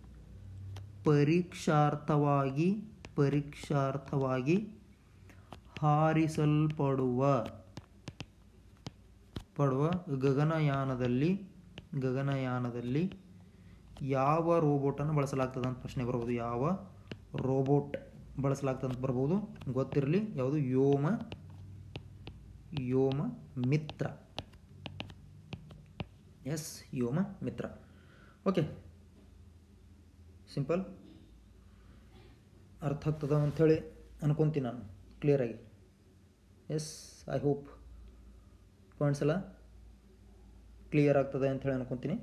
ಪರೀಕ್ಷಾರ್ಥವಾಗಿ ಪರೀಕ್ಷಾರ್ಥವಾಗಿ ಹಾರಿಸಲ್ಪಡುವ ಪಡುವ ಗಗನಯಾನದಲ್ಲಿ ಗಗನಯಾನದಲ್ಲಿ ಯಾವ ರೋಬೋಟನ್ನು ಬಳಸಲಾಗ್ತದೆ ಅಂತ ಪ್ರಶ್ನೆ ಬರ್ಬೋದು ಯಾವ ರೋಬೋಟ್ ಬಳಸಲಾಗ್ತದೆ ಅಂತ ಬರ್ಬೋದು ಗೊತ್ತಿರಲಿ ಯಾವುದು Vyom Vyommitra yes Vyommitra okay simple ಅರ್ಥ ಆಗ್ತದ ಅಂಥೇಳಿ ಅನ್ಕೊತೀನಿ ನಾನು ಕ್ಲಿಯರಾಗಿ ಎಸ್ ಐ ಹೋಪ್ ಪಾಯಿಂಟ್ಸ್ ಎಲ್ಲ ಕ್ಲಿಯರ್ ಆಗ್ತದೆ ಅಂಥೇಳಿ ಅನ್ಕೊತೀನಿ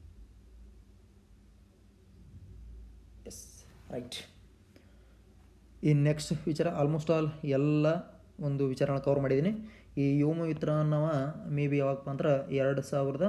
ಎಸ್ ರೈಟ್ ಈ ನೆಕ್ಸ್ಟ್ ವಿಚಾರ ಆಲ್ಮೋಸ್ಟ್ ಆಲ್ ಎಲ್ಲ ಒಂದು ವಿಚಾರನ ಕವರ್ ಮಾಡಿದ್ದೀನಿ ಈ ಯೋಮ ವಿತ್ರನವ ಮೇ ಬಿ ಯಾವಾಗಪ್ಪ ಅಂದ್ರೆ ಎರಡು ಸಾವಿರದ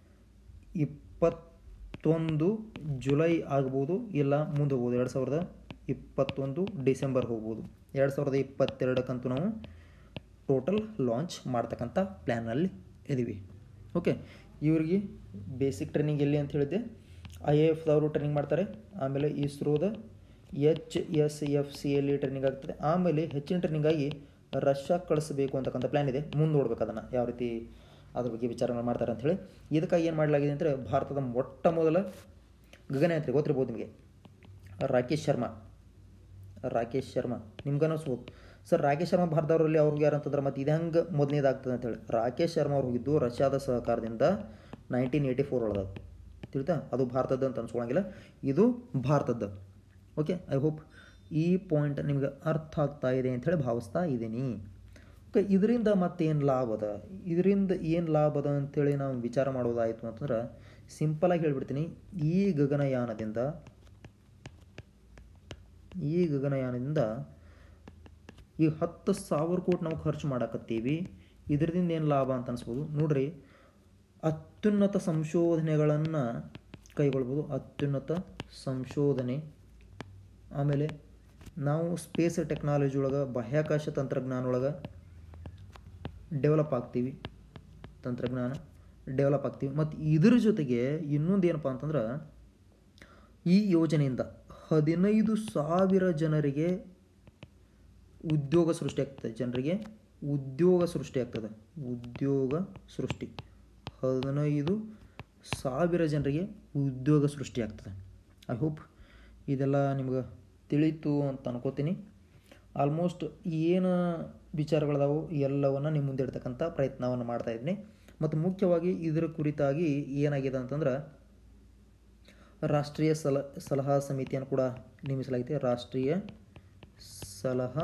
ಇಪ್ಪತ್ತೊಂದು ಜುಲೈ ಆಗ್ಬೋದು ಇಲ್ಲ ಮುಂದೆ ಹೋಗ್ಬೋದು ಎರಡು ಸಾವಿರದ ಇಪ್ಪತ್ತೊಂದು ಡಿಸೆಂಬರ್ ಹೋಗ್ಬೋದು ಎರಡು ಸಾವಿರದ ಇಪ್ಪತ್ತೆರಡಕ್ಕಂತೂ ನಾವು ಟೋಟಲ್ ಲಾಂಚ್ ಮಾಡ್ತಕ್ಕಂಥ ಪ್ಲ್ಯಾನಲ್ಲಿ ಇದ್ದೀವಿ ಓಕೆ ಇವರಿಗೆ ಬೇಸಿಕ್ ಟ್ರೈನಿಂಗ್ ಎಲ್ಲಿ ಅಂತ ಹೇಳಿದ್ದೆ ಐ ಎ ಎಫ್ದವರು ಟ್ರೈನಿಂಗ್ ಮಾಡ್ತಾರೆ ಆಮೇಲೆ ಇಸ್ರೋದ ಎಚ್ ಎಸ್ ಎಫ್ ಸಿ ಎಲ್ಲಿ ಟ್ರೈನಿಂಗ್ ಆಗ್ತದೆ ಆಮೇಲೆ ಹೆಚ್ಚಿನ ಟ್ರೈನಿಂಗಾಗಿ ರಷ್ಯಾಕ್ಕೆ ಕಳಿಸಬೇಕು ಅಂತಕ್ಕಂಥ ಪ್ಲ್ಯಾನ್ ಇದೆ ಮುಂದೆ ನೋಡ್ಬೇಕು ಅದನ್ನು ಯಾವ ರೀತಿ ಅದ್ರ ಬಗ್ಗೆ ವಿಚಾರಗಳು ಮಾಡ್ತಾರೆ ಅಂಥೇಳಿ ಇದಕ್ಕಾಗಿ ಏನು ಮಾಡಲಾಗಿದೆ ಅಂದರೆ ಭಾರತದ ಮೊಟ್ಟ ಮೊದಲ ಗಗನಯಾತ್ರಿ ಗೊತ್ತಿರ್ಬೋದು ನಿಮಗೆ ರಾಕೇಶ್ ಶರ್ಮಾ ರಾಕೇಶ್ ಶರ್ಮಾ ನಿಮ್ಗೆ ಅನ್ನಿಸ್ಬೋದು ಸರ್ ರಾಕೇಶ್ ಶರ್ಮಾ ಭಾರತದವರಲ್ಲಿ ಅವ್ರಿಗೆ ಯಾರು ಅಂತಂದ್ರೆ ಮತ್ತು ಇದು ಹೆಂಗೆ ಮೊದಲನೇದಾಗ್ತದೆ ಅಂತೇಳಿ ರಾಕೇಶ್ ಶರ್ಮಾ ಅವ್ರು ಹೋಗಿದ್ದು ರಷ್ಯಾದ ಸಹಕಾರದಿಂದ ನೈನ್ಟೀನ್ ಏಯ್ಟಿ ಫೋರ್ ಒಳಗೆ ತಿಳಿತಾ ಅದು ಭಾರತದ್ದು ಅಂತ ಅನ್ಸ್ಕೊಳಂಗಿಲ್ಲ ಇದು ಭಾರತದ್ದು ಓಕೆ ಐ ಹೋಪ್ ಈ ಪಾಯಿಂಟ್ ನಿಮ್ಗೆ ಅರ್ಥ ಆಗ್ತಾ ಇದೆ ಅಂಥೇಳಿ ಭಾವಿಸ್ತಾ ಇದ್ದೀನಿ ಓಕೆ ಇದರಿಂದ ಮತ್ತೇನು ಲಾಭ ಅದ ಇದರಿಂದ ಏನು ಲಾಭ ಅದ ಅಂಥೇಳಿ ನಾವು ವಿಚಾರ ಮಾಡೋದಾಯಿತು ಅಂತಂದ್ರೆ ಸಿಂಪಲಾಗಿ ಹೇಳ್ಬಿಡ್ತೀನಿ ಈ ಗಗನಯಾನದಿಂದ ಈ ಗಗನಯಾನದಿಂದ ಈ ಹತ್ತು ಸಾವಿರ ಕೋಟಿ ನಾವು ಖರ್ಚು ಮಾಡಕತ್ತೀವಿ ಇದರಿಂದ ಏನು ಲಾಭ ಅಂತ ಅನ್ಸ್ಬೋದು ನೋಡ್ರಿ ಅತ್ಯುನ್ನತ ಸಂಶೋಧನೆಗಳನ್ನು ಕೈಗೊಳ್ಬೋದು ಅತ್ಯುನ್ನತ ಸಂಶೋಧನೆ ಆಮೇಲೆ ನಾವು ಸ್ಪೇಸ್ ಟೆಕ್ನಾಲಜಿ ಒಳಗೆ ಬಾಹ್ಯಾಕಾಶ ತಂತ್ರಜ್ಞಾನ ಒಳಗೆ ಡೆವಲಪ್ ಆಗ್ತೀವಿ ತಂತ್ರಜ್ಞಾನ ಡೆವಲಪ್ ಆಗ್ತೀವಿ ಮತ್ತು ಇದ್ರ ಜೊತೆಗೆ ಇನ್ನೊಂದು ಏನಪ್ಪ ಅಂತಂದ್ರೆ ಈ ಯೋಜನೆಯಿಂದ ಹದಿನೈದು ಸಾವಿರ ಜನರಿಗೆ ಉದ್ಯೋಗ ಸೃಷ್ಟಿ ಆಗ್ತದೆ ಜನರಿಗೆ ಉದ್ಯೋಗ ಸೃಷ್ಟಿ ಆಗ್ತದೆ ಉದ್ಯೋಗ ಸೃಷ್ಟಿ ಹದಿನೈದು ಸಾವಿರ ಜನರಿಗೆ ಉದ್ಯೋಗ ಸೃಷ್ಟಿ ಆಗ್ತದೆ ಐ ಹೋಪ್ ಇದೆಲ್ಲ ನಿಮ್ಗೆ ತಿಳಿತು ಅಂತ ಅನ್ಕೋತೀನಿ ಆಲ್ಮೋಸ್ಟ್ ಏನು ವಿಚಾರಗಳದಾವು ಎಲ್ಲವನ್ನು ನಿಮ್ಮ ಮುಂದೆ ಇಡ್ತಕ್ಕಂಥ ಪ್ರಯತ್ನವನ್ನು ಮಾಡ್ತಾ ಇದ್ದೀನಿ ಮತ್ತು ಮುಖ್ಯವಾಗಿ ಇದರ ಕುರಿತಾಗಿ ಏನಾಗಿದೆ ಅಂತಂದ್ರೆ ರಾಷ್ಟ್ರೀಯ ಸಲ ಸಲಹಾ ಸಮಿತಿಯನ್ನು ಕೂಡ ನೇಮಿಸಲಾಗಿದೆ ರಾಷ್ಟ್ರೀಯ ಸಲಹಾ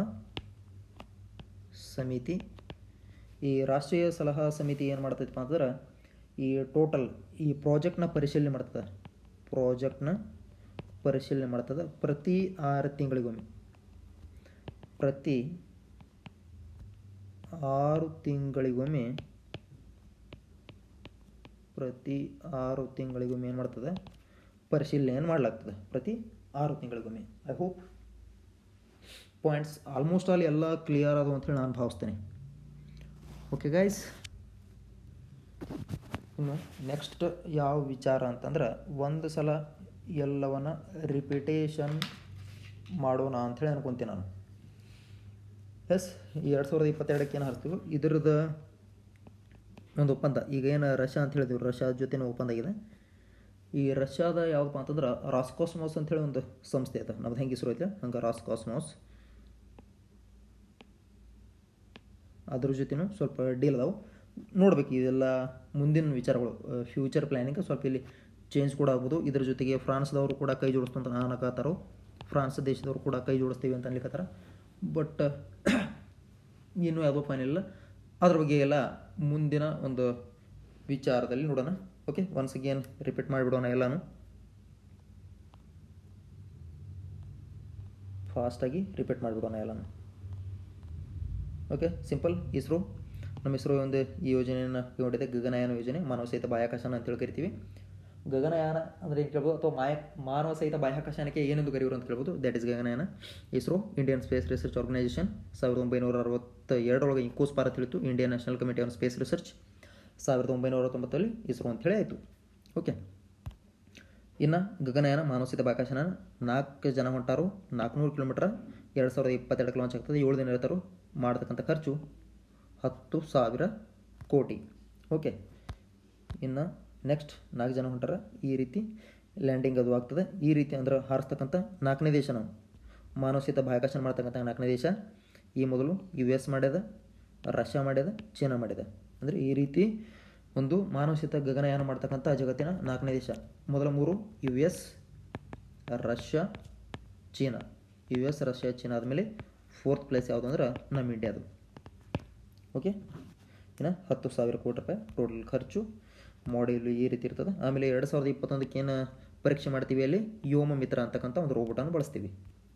ಸಮಿತಿ ಈ ರಾಷ್ಟ್ರೀಯ ಸಲಹಾ ಸಮಿತಿ ಏನು ಮಾಡ್ತೈತಪ್ಪ ಅಂತಂದ್ರೆ ಈ ಟೋಟಲ್ ಈ ಪ್ರಾಜೆಕ್ಟ್ನ ಪರಿಶೀಲನೆ ಮಾಡ್ತದೆ ಪ್ರಾಜೆಕ್ಟ್ನ ಪರಿಶೀಲನೆ ಮಾಡ್ತದೆ ಪ್ರತಿ ಆರು ತಿಂಗಳಿಗೊಮ್ಮೆ ಪ್ರತಿ ಆರು ತಿಂಗಳಿಗೊಮ್ಮೆ ಪ್ರತಿ ಆರು ತಿಂಗಳಿಗೊಮ್ಮೆ ಏನು ಮಾಡ್ತದೆ ಪರಿಶೀಲನೆಯನ್ನು ಮಾಡಲಾಗ್ತದೆ ಪ್ರತಿ ಆರು ತಿಂಗಳಿಗೊಮ್ಮೆ I hope points almost all ಎಲ್ಲ ಕ್ಲಿಯರ್ ಆದವು ಅಂತೇಳಿ ನಾನು ಭಾವಿಸ್ತೇನೆ ಓಕೆ ಗೈಸ್ ಇನ್ನು ನೆಕ್ಸ್ಟ್ ಯಾವ ವಿಚಾರ ಅಂತಂದ್ರೆ ಒಂದು ಸಲ ಎಲ್ಲವನ್ನ ರಿಪಿಟೇಷನ್ ಮಾಡೋಣ ಅಂಥೇಳಿ ಅನ್ಕೊತೀನಿ ನಾನು ಎಸ್ ಎರಡು ಸಾವಿರದ ಇಪ್ಪತ್ತೆರಡಕ್ಕೆ ಏನು ಹಾರಿಸ್ತೀವಿ ಇದ್ರದ್ದು ಒಂದು ಒಪ್ಪಂದ ಈಗ ಏನು ರಷ್ಯಾ ಅಂತ ಹೇಳಿದ್ವಿ ರಷ್ಯಾ ಜೊತೆನೂ ಒಪ್ಪಂದ ಆಗಿದೆ ಈ ರಷ್ಯಾದ ಯಾವುದಪ್ಪ ಅಂತಂದ್ರೆ ರಾಸ್ಕಾಸ್ಮಾಸ್ ಅಂತೇಳಿ ಒಂದು ಸಂಸ್ಥೆ ಅದ ನಮ್ದು ಹೆಂಗೆ ಹೆಸರು ಐತೆ ಹಂಗೆ ರಾಸ್ಕಾಸ್ಮಾಸ್ ಅದ್ರ ಜೊತೆನೂ ಸ್ವಲ್ಪ ಡೀಲ್ ಅದಾವೆ ನೋಡ್ಬೇಕು ಇದೆಲ್ಲ ಮುಂದಿನ ವಿಚಾರಗಳು ಫ್ಯೂಚರ್ ಪ್ಲ್ಯಾನಿಂಗ್ ಸ್ವಲ್ಪ ಇಲ್ಲಿ ಚೇಂಜ್ ಕೂಡ ಆಗ್ಬೋದು ಇದ್ರ ಜೊತೆಗೆ ಫ್ರಾನ್ಸ್ದವರು ಕೂಡ ಕೈ ಜೋಡಿಸ್ತಂತ ಅನ್ನಕತ್ತಾರೋ ಫ್ರಾನ್ಸ್ ದೇಶದವರು ಕೂಡ ಕೈ ಜೋಡಿಸ್ತೀವಿ ಅಂತ ಅನ್ಲಿಕತ್ತಾರ ಬಟ್ ಇನ್ನೂ ಯಾವುದೋ ಫೈನಲ್ ಇಲ್ಲ ಅದ್ರ ಬಗ್ಗೆ ಎಲ್ಲ ಮುಂದಿನ ಒಂದು ವಿಚಾರದಲ್ಲಿ ನೋಡೋಣ ಓಕೆ ಒನ್ಸ್ ಅಗೇನ್ ರಿಪೀಟ್ ಮಾಡಿಬಿಡೋಣ ಎಲ್ಲನೂ ಫಾಸ್ಟಾಗಿ ರಿಪೀಟ್ ಮಾಡಿಬಿಡೋಣ ಎಲ್ಲನೂ ಓಕೆ ಸಿಂಪಲ್ ಇಸ್ರೋ ನಮ್ಮ ಇಸ್ರೋ ಒಂದು ಈ ಯೋಜನೆಯನ್ನು ಕೈಗೊಂಡಿದೆ ಗಗನಯಾನ ಯೋಜನೆ ಮಾನವ ಸಹಿತ ಬಾಹ್ಯಾಕಾಶನ ಅಂತೇಳಿ ಕರಿತೀವಿ ಗಗನಯಾನ ಅಂದರೆ ಏನು ಕೇಳ್ಬೋದು ಅಥವಾ ಮಾಯ ಮಾನವ ಸಹಿತ ಬಾಹ್ಯಾಕಾಶನಕ್ಕೆ ಏನೆಂದು ಕರೆಯುವರು ಅಂತ ಕೇಳ್ಬೋದು that is Gaganyaan ISRO Indian space Research Organisation ಸಾವಿರದ ಒಂಬೈನೂರ ಅರವತ್ತ ಎರಡರೊಳಗೆ ಕೋಸ್ ಭಾರತ್ ತಿಳಿತು Indian national Committee on space Research ಸಾವಿರದ ಒಂಬೈನೂರ ಅರವತ್ತೊಂಬತ್ತರಲ್ಲಿ ಇಸ್ರೋ ಅಂತೇಳಿ ಆಯಿತು ಓಕೆ ಇನ್ನು ಗಗನಯಾನ ಮಾನವಸಿತ ಬಾಹ್ಯಾಕಾಶನ ನಾಲ್ಕು ಜನ ಹೊಂಟಾರು ನಾಲ್ಕುನೂರು ಕಿಲೋಮೀಟ್ರ್ ಎರಡು ಸಾವಿರದ ಇಪ್ಪತ್ತೆರಡಕ್ಕೆ ಲಾಂಚ್ ಆಗ್ತದೆ ಏಳು ದಿನ ಇರ್ತಾರೋ ಮಾಡತಕ್ಕಂಥ ಖರ್ಚು ಹತ್ತು ಸಾವಿರ ಕೋಟಿ ಓಕೆ ಇನ್ನು ನೆಕ್ಸ್ಟ್ ನಾಲ್ಕು ಜನ ಹೊಂಟಾರ ಈ ರೀತಿ ಲ್ಯಾಂಡಿಂಗ್ ಅದು ಆಗ್ತದೆ ಈ ರೀತಿ ಅಂದ್ರೆ ಹಾರಿಸ್ತಕ್ಕಂಥ ನಾಲ್ಕನೇ ದೇಶ ನಾವು ಮಾನವಸಿತ ಬಾಹ್ಯಾಕಾಶ ಮಾಡ್ತಕ್ಕಂಥ ನಾಲ್ಕನೇ ದೇಶ ಈ ಮೊದಲು ಯು ಎಸ್ ಮಾಡ್ಯದ ರಷ್ಯಾ ಮಾಡ್ಯದ ಚೀನಾ ಮಾಡ್ಯದ ಅಂದರೆ ಈ ರೀತಿ ಒಂದು ಮಾನವಸಿತ ಗಗನಯಾನ ಮಾಡ್ತಕ್ಕಂಥ ಜಗತ್ತಿನ ನಾಲ್ಕನೇ ದೇಶ ಮೊದಲ ಮೂರು U S Russia China U S Russia China ಆದಮೇಲೆ ಫೋರ್ತ್ ಪ್ಲೇಸ್ ಯಾವುದು ಅಂದ್ರೆ ನಮ್ಮ ಇಂಡಿಯಾದು ಓಕೆ ಇನ್ನು ಹತ್ತು ಸಾವಿರ ಕೋಟಿ ರೂಪಾಯಿ ಟೋಟಲ್ ಖರ್ಚು ಮಾಡ್ಯೂಲ್ ಈ ರೀತಿ ಇರ್ತದೆ ಆಮೇಲೆ ಎರಡು ಸಾವಿರದ ಇಪ್ಪತ್ತೊಂದಕ್ಕೆ ಏನು ಪರೀಕ್ಷೆ ಮಾಡ್ತೀವಿ ಅಲ್ಲಿ ಯೋಮ ಮಿತ್ರ ಅಂತಕ್ಕಂಥ ಒಂದು ರೋಬೋಟನ್ನು ಬಳಸ್ತೀವಿ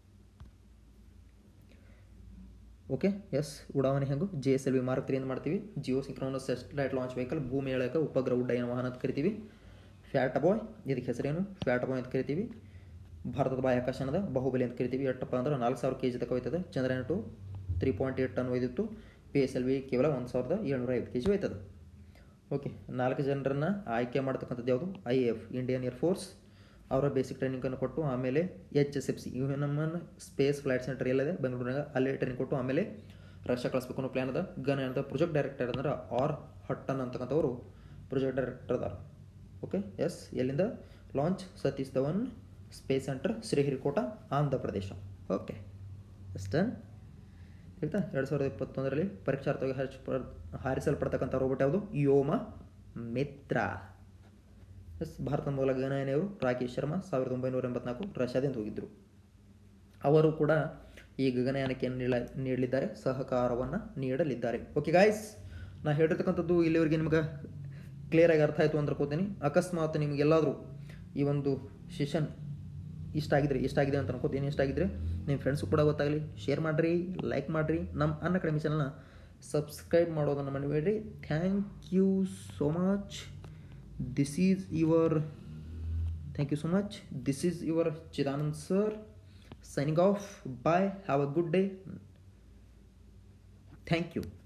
ಓಕೆ ಎಸ್ ಉಡಾವಣೆ ಹೆಂಗು G S L V mark ತ್ರೀಯಿಂದ ಮಾಡ್ತೀವಿ geosynchronous satellite launch vehicle ಭೂಮಿ ಎಳಕ ಉಪಗ್ರಹ ಉಡ್ಡಯನ ವಾಹನ ಅಂತ ಕರಿತೀವಿ ಫ್ಯಾಟ್ ಬಾಯ್ ಇದಕ್ಕೆ ಹೆಸರೇನು ಫ್ಯಾಟ್ ಬಾಯ್ ಅಂತ ಕರಿತೀವಿ ಭಾರತದ ಬಾಹ್ಯಾಕಾಶನದ ಬಾಹುಬಲಿ ಅಂತ ಕರಿತೀವಿ ಎಷ್ಟಪ್ಪ ಅಂದ್ರೆ ನಾಲ್ಕು ಸಾವಿರ ಕೆ ಜಿ ತಕ ಹೋಯ್ತದೆ Chandrayaan two three point eight ton ಒಯ್ದಿತ್ತು ಪಿ ಎಸ್ ಎಲ್ ವಿ ಕೇವಲ ಒಂದು ಸಾವಿರದ ಏಳ್ನೂರ ಐವತ್ತು ಕೆ ಜಿ ಹೋಯ್ತದೆ ಓಕೆ ನಾಲ್ಕು ಜನರನ್ನು ಆಯ್ಕೆ ಮಾಡ್ತಕ್ಕಂಥದ್ದು ಯಾವುದು ಐ ಎಫ್ ಇಂಡಿಯನ್ ಏರ್ಫೋರ್ಸ್ ಅವರ ಬೇಸಿಕ್ ಟ್ರೈನಿಂಗನ್ನು ಕೊಟ್ಟು ಆಮೇಲೆ ಎಚ್ ಎಸ್ ಎಫ್ ಸಿ ಇವು ನಮ್ಮನ್ನು ಸ್ಪೇಸ್ ಫ್ಲೈಟ್ ಸೆಂಟರ್ ಎಲ್ಲದೆ ಬೆಂಗಳೂರಿನಾಗ ಅಲ್ಲೇ ಟ್ರೈನಿಂಗ್ ಕೊಟ್ಟು ಆಮೇಲೆ ರಷ್ಯಾ ಕಳಿಸ್ಬೇಕು ಅನ್ನೋ ಪ್ಲ್ಯಾನ್ ಅದ ಗನ್ ಅಂತ ಪ್ರೊಜೆಕ್ಟ್ ಡೈರೆಕ್ಟರ್ ಅಂದ್ರೆ ಆರ್ ಹಟ್ಟನ್ ಅಂತಕ್ಕಂಥವ್ರು ಪ್ರೊಜೆಕ್ಟ್ ಡೈರೆಕ್ಟರ್ ಅದಾರ ಓಕೆ ಎಸ್ ಎಲ್ಲಿಂದ launch Satish Dhawan space centre Sriharikota Andhra Pradesh okay ಅಷ್ಟನ್ ಆಯ್ತಾ ಎರಡು ಸಾವಿರದ ಇಪ್ಪತ್ತೊಂದರಲ್ಲಿ ಪರೀಕ್ಷಾರ್ಥವಾಗಿ ಹರ್ಚ್ ಹಾರಿಸಲ್ಪಡ್ತಕ್ಕಂಥ ರೋಬೋಟ್ ಯಾವುದು ಯೋಮ ಮಿತ್ರ ಎಸ್ ಭಾರತದ ಮೂಲ ಗಗನಯಾನಿಯವರು ರಾಕೇಶ್ ಶರ್ಮಾ ಸಾವಿರದ ಒಂಬೈನೂರ ಎಂಬತ್ನಾಲ್ಕು ರಷ್ಯಾದಿಂದ ಹೋಗಿದ್ದರು ಅವರು ಕೂಡ ಈ ಗಗನಯಾನಕ್ಕೆ ನೀಡ ನೀಡಲಿದ್ದಾರೆ ಸಹಕಾರವನ್ನು ನೀಡಲಿದ್ದಾರೆ ಓಕೆ ಗಾಯ್ಸ್ ನಾ ಹೇಳಿರ್ತಕ್ಕಂಥದ್ದು ಇಲ್ಲಿವರೆಗೆ ನಿಮ್ಗೆ ಕ್ಲಿಯರಾಗಿ ಅರ್ಥ ಆಯಿತು ಅಂತ ಅನ್ಕೋತೀನಿ ಅಕಸ್ಮಾತ್ ನಿಮಗೆಲ್ಲಾದರೂ ಈ ಒಂದು ಸೆಷನ್ ಇಷ್ಟ ಆಗಿದ್ರೆ ಇಷ್ಟ ಆಗಿದೆ ಅಂತ ಅನ್ಕೋತೀನಿ ಇಷ್ಟ ಆಗಿದ್ರೆ ನಿಮ್ಮ ಫ್ರೆಂಡ್ಸು ಕೂಡ ಗೊತ್ತಾಗಲಿ ಶೇರ್ ಮಾಡಿರಿ ಲೈಕ್ ಮಾಡಿರಿ ನಮ್ಮ ಅನ್ನ ಅಕಾಡೆಮಿ ಚಾನಲ್ನ ಸಬ್ಸ್ಕ್ರೈಬ್ ಮಾಡೋದನ್ನು ಮರಿಬೇಡ್ರಿ thank you so much this is your thank you so much this is your Chidanand sir signing off bye have a good day thank you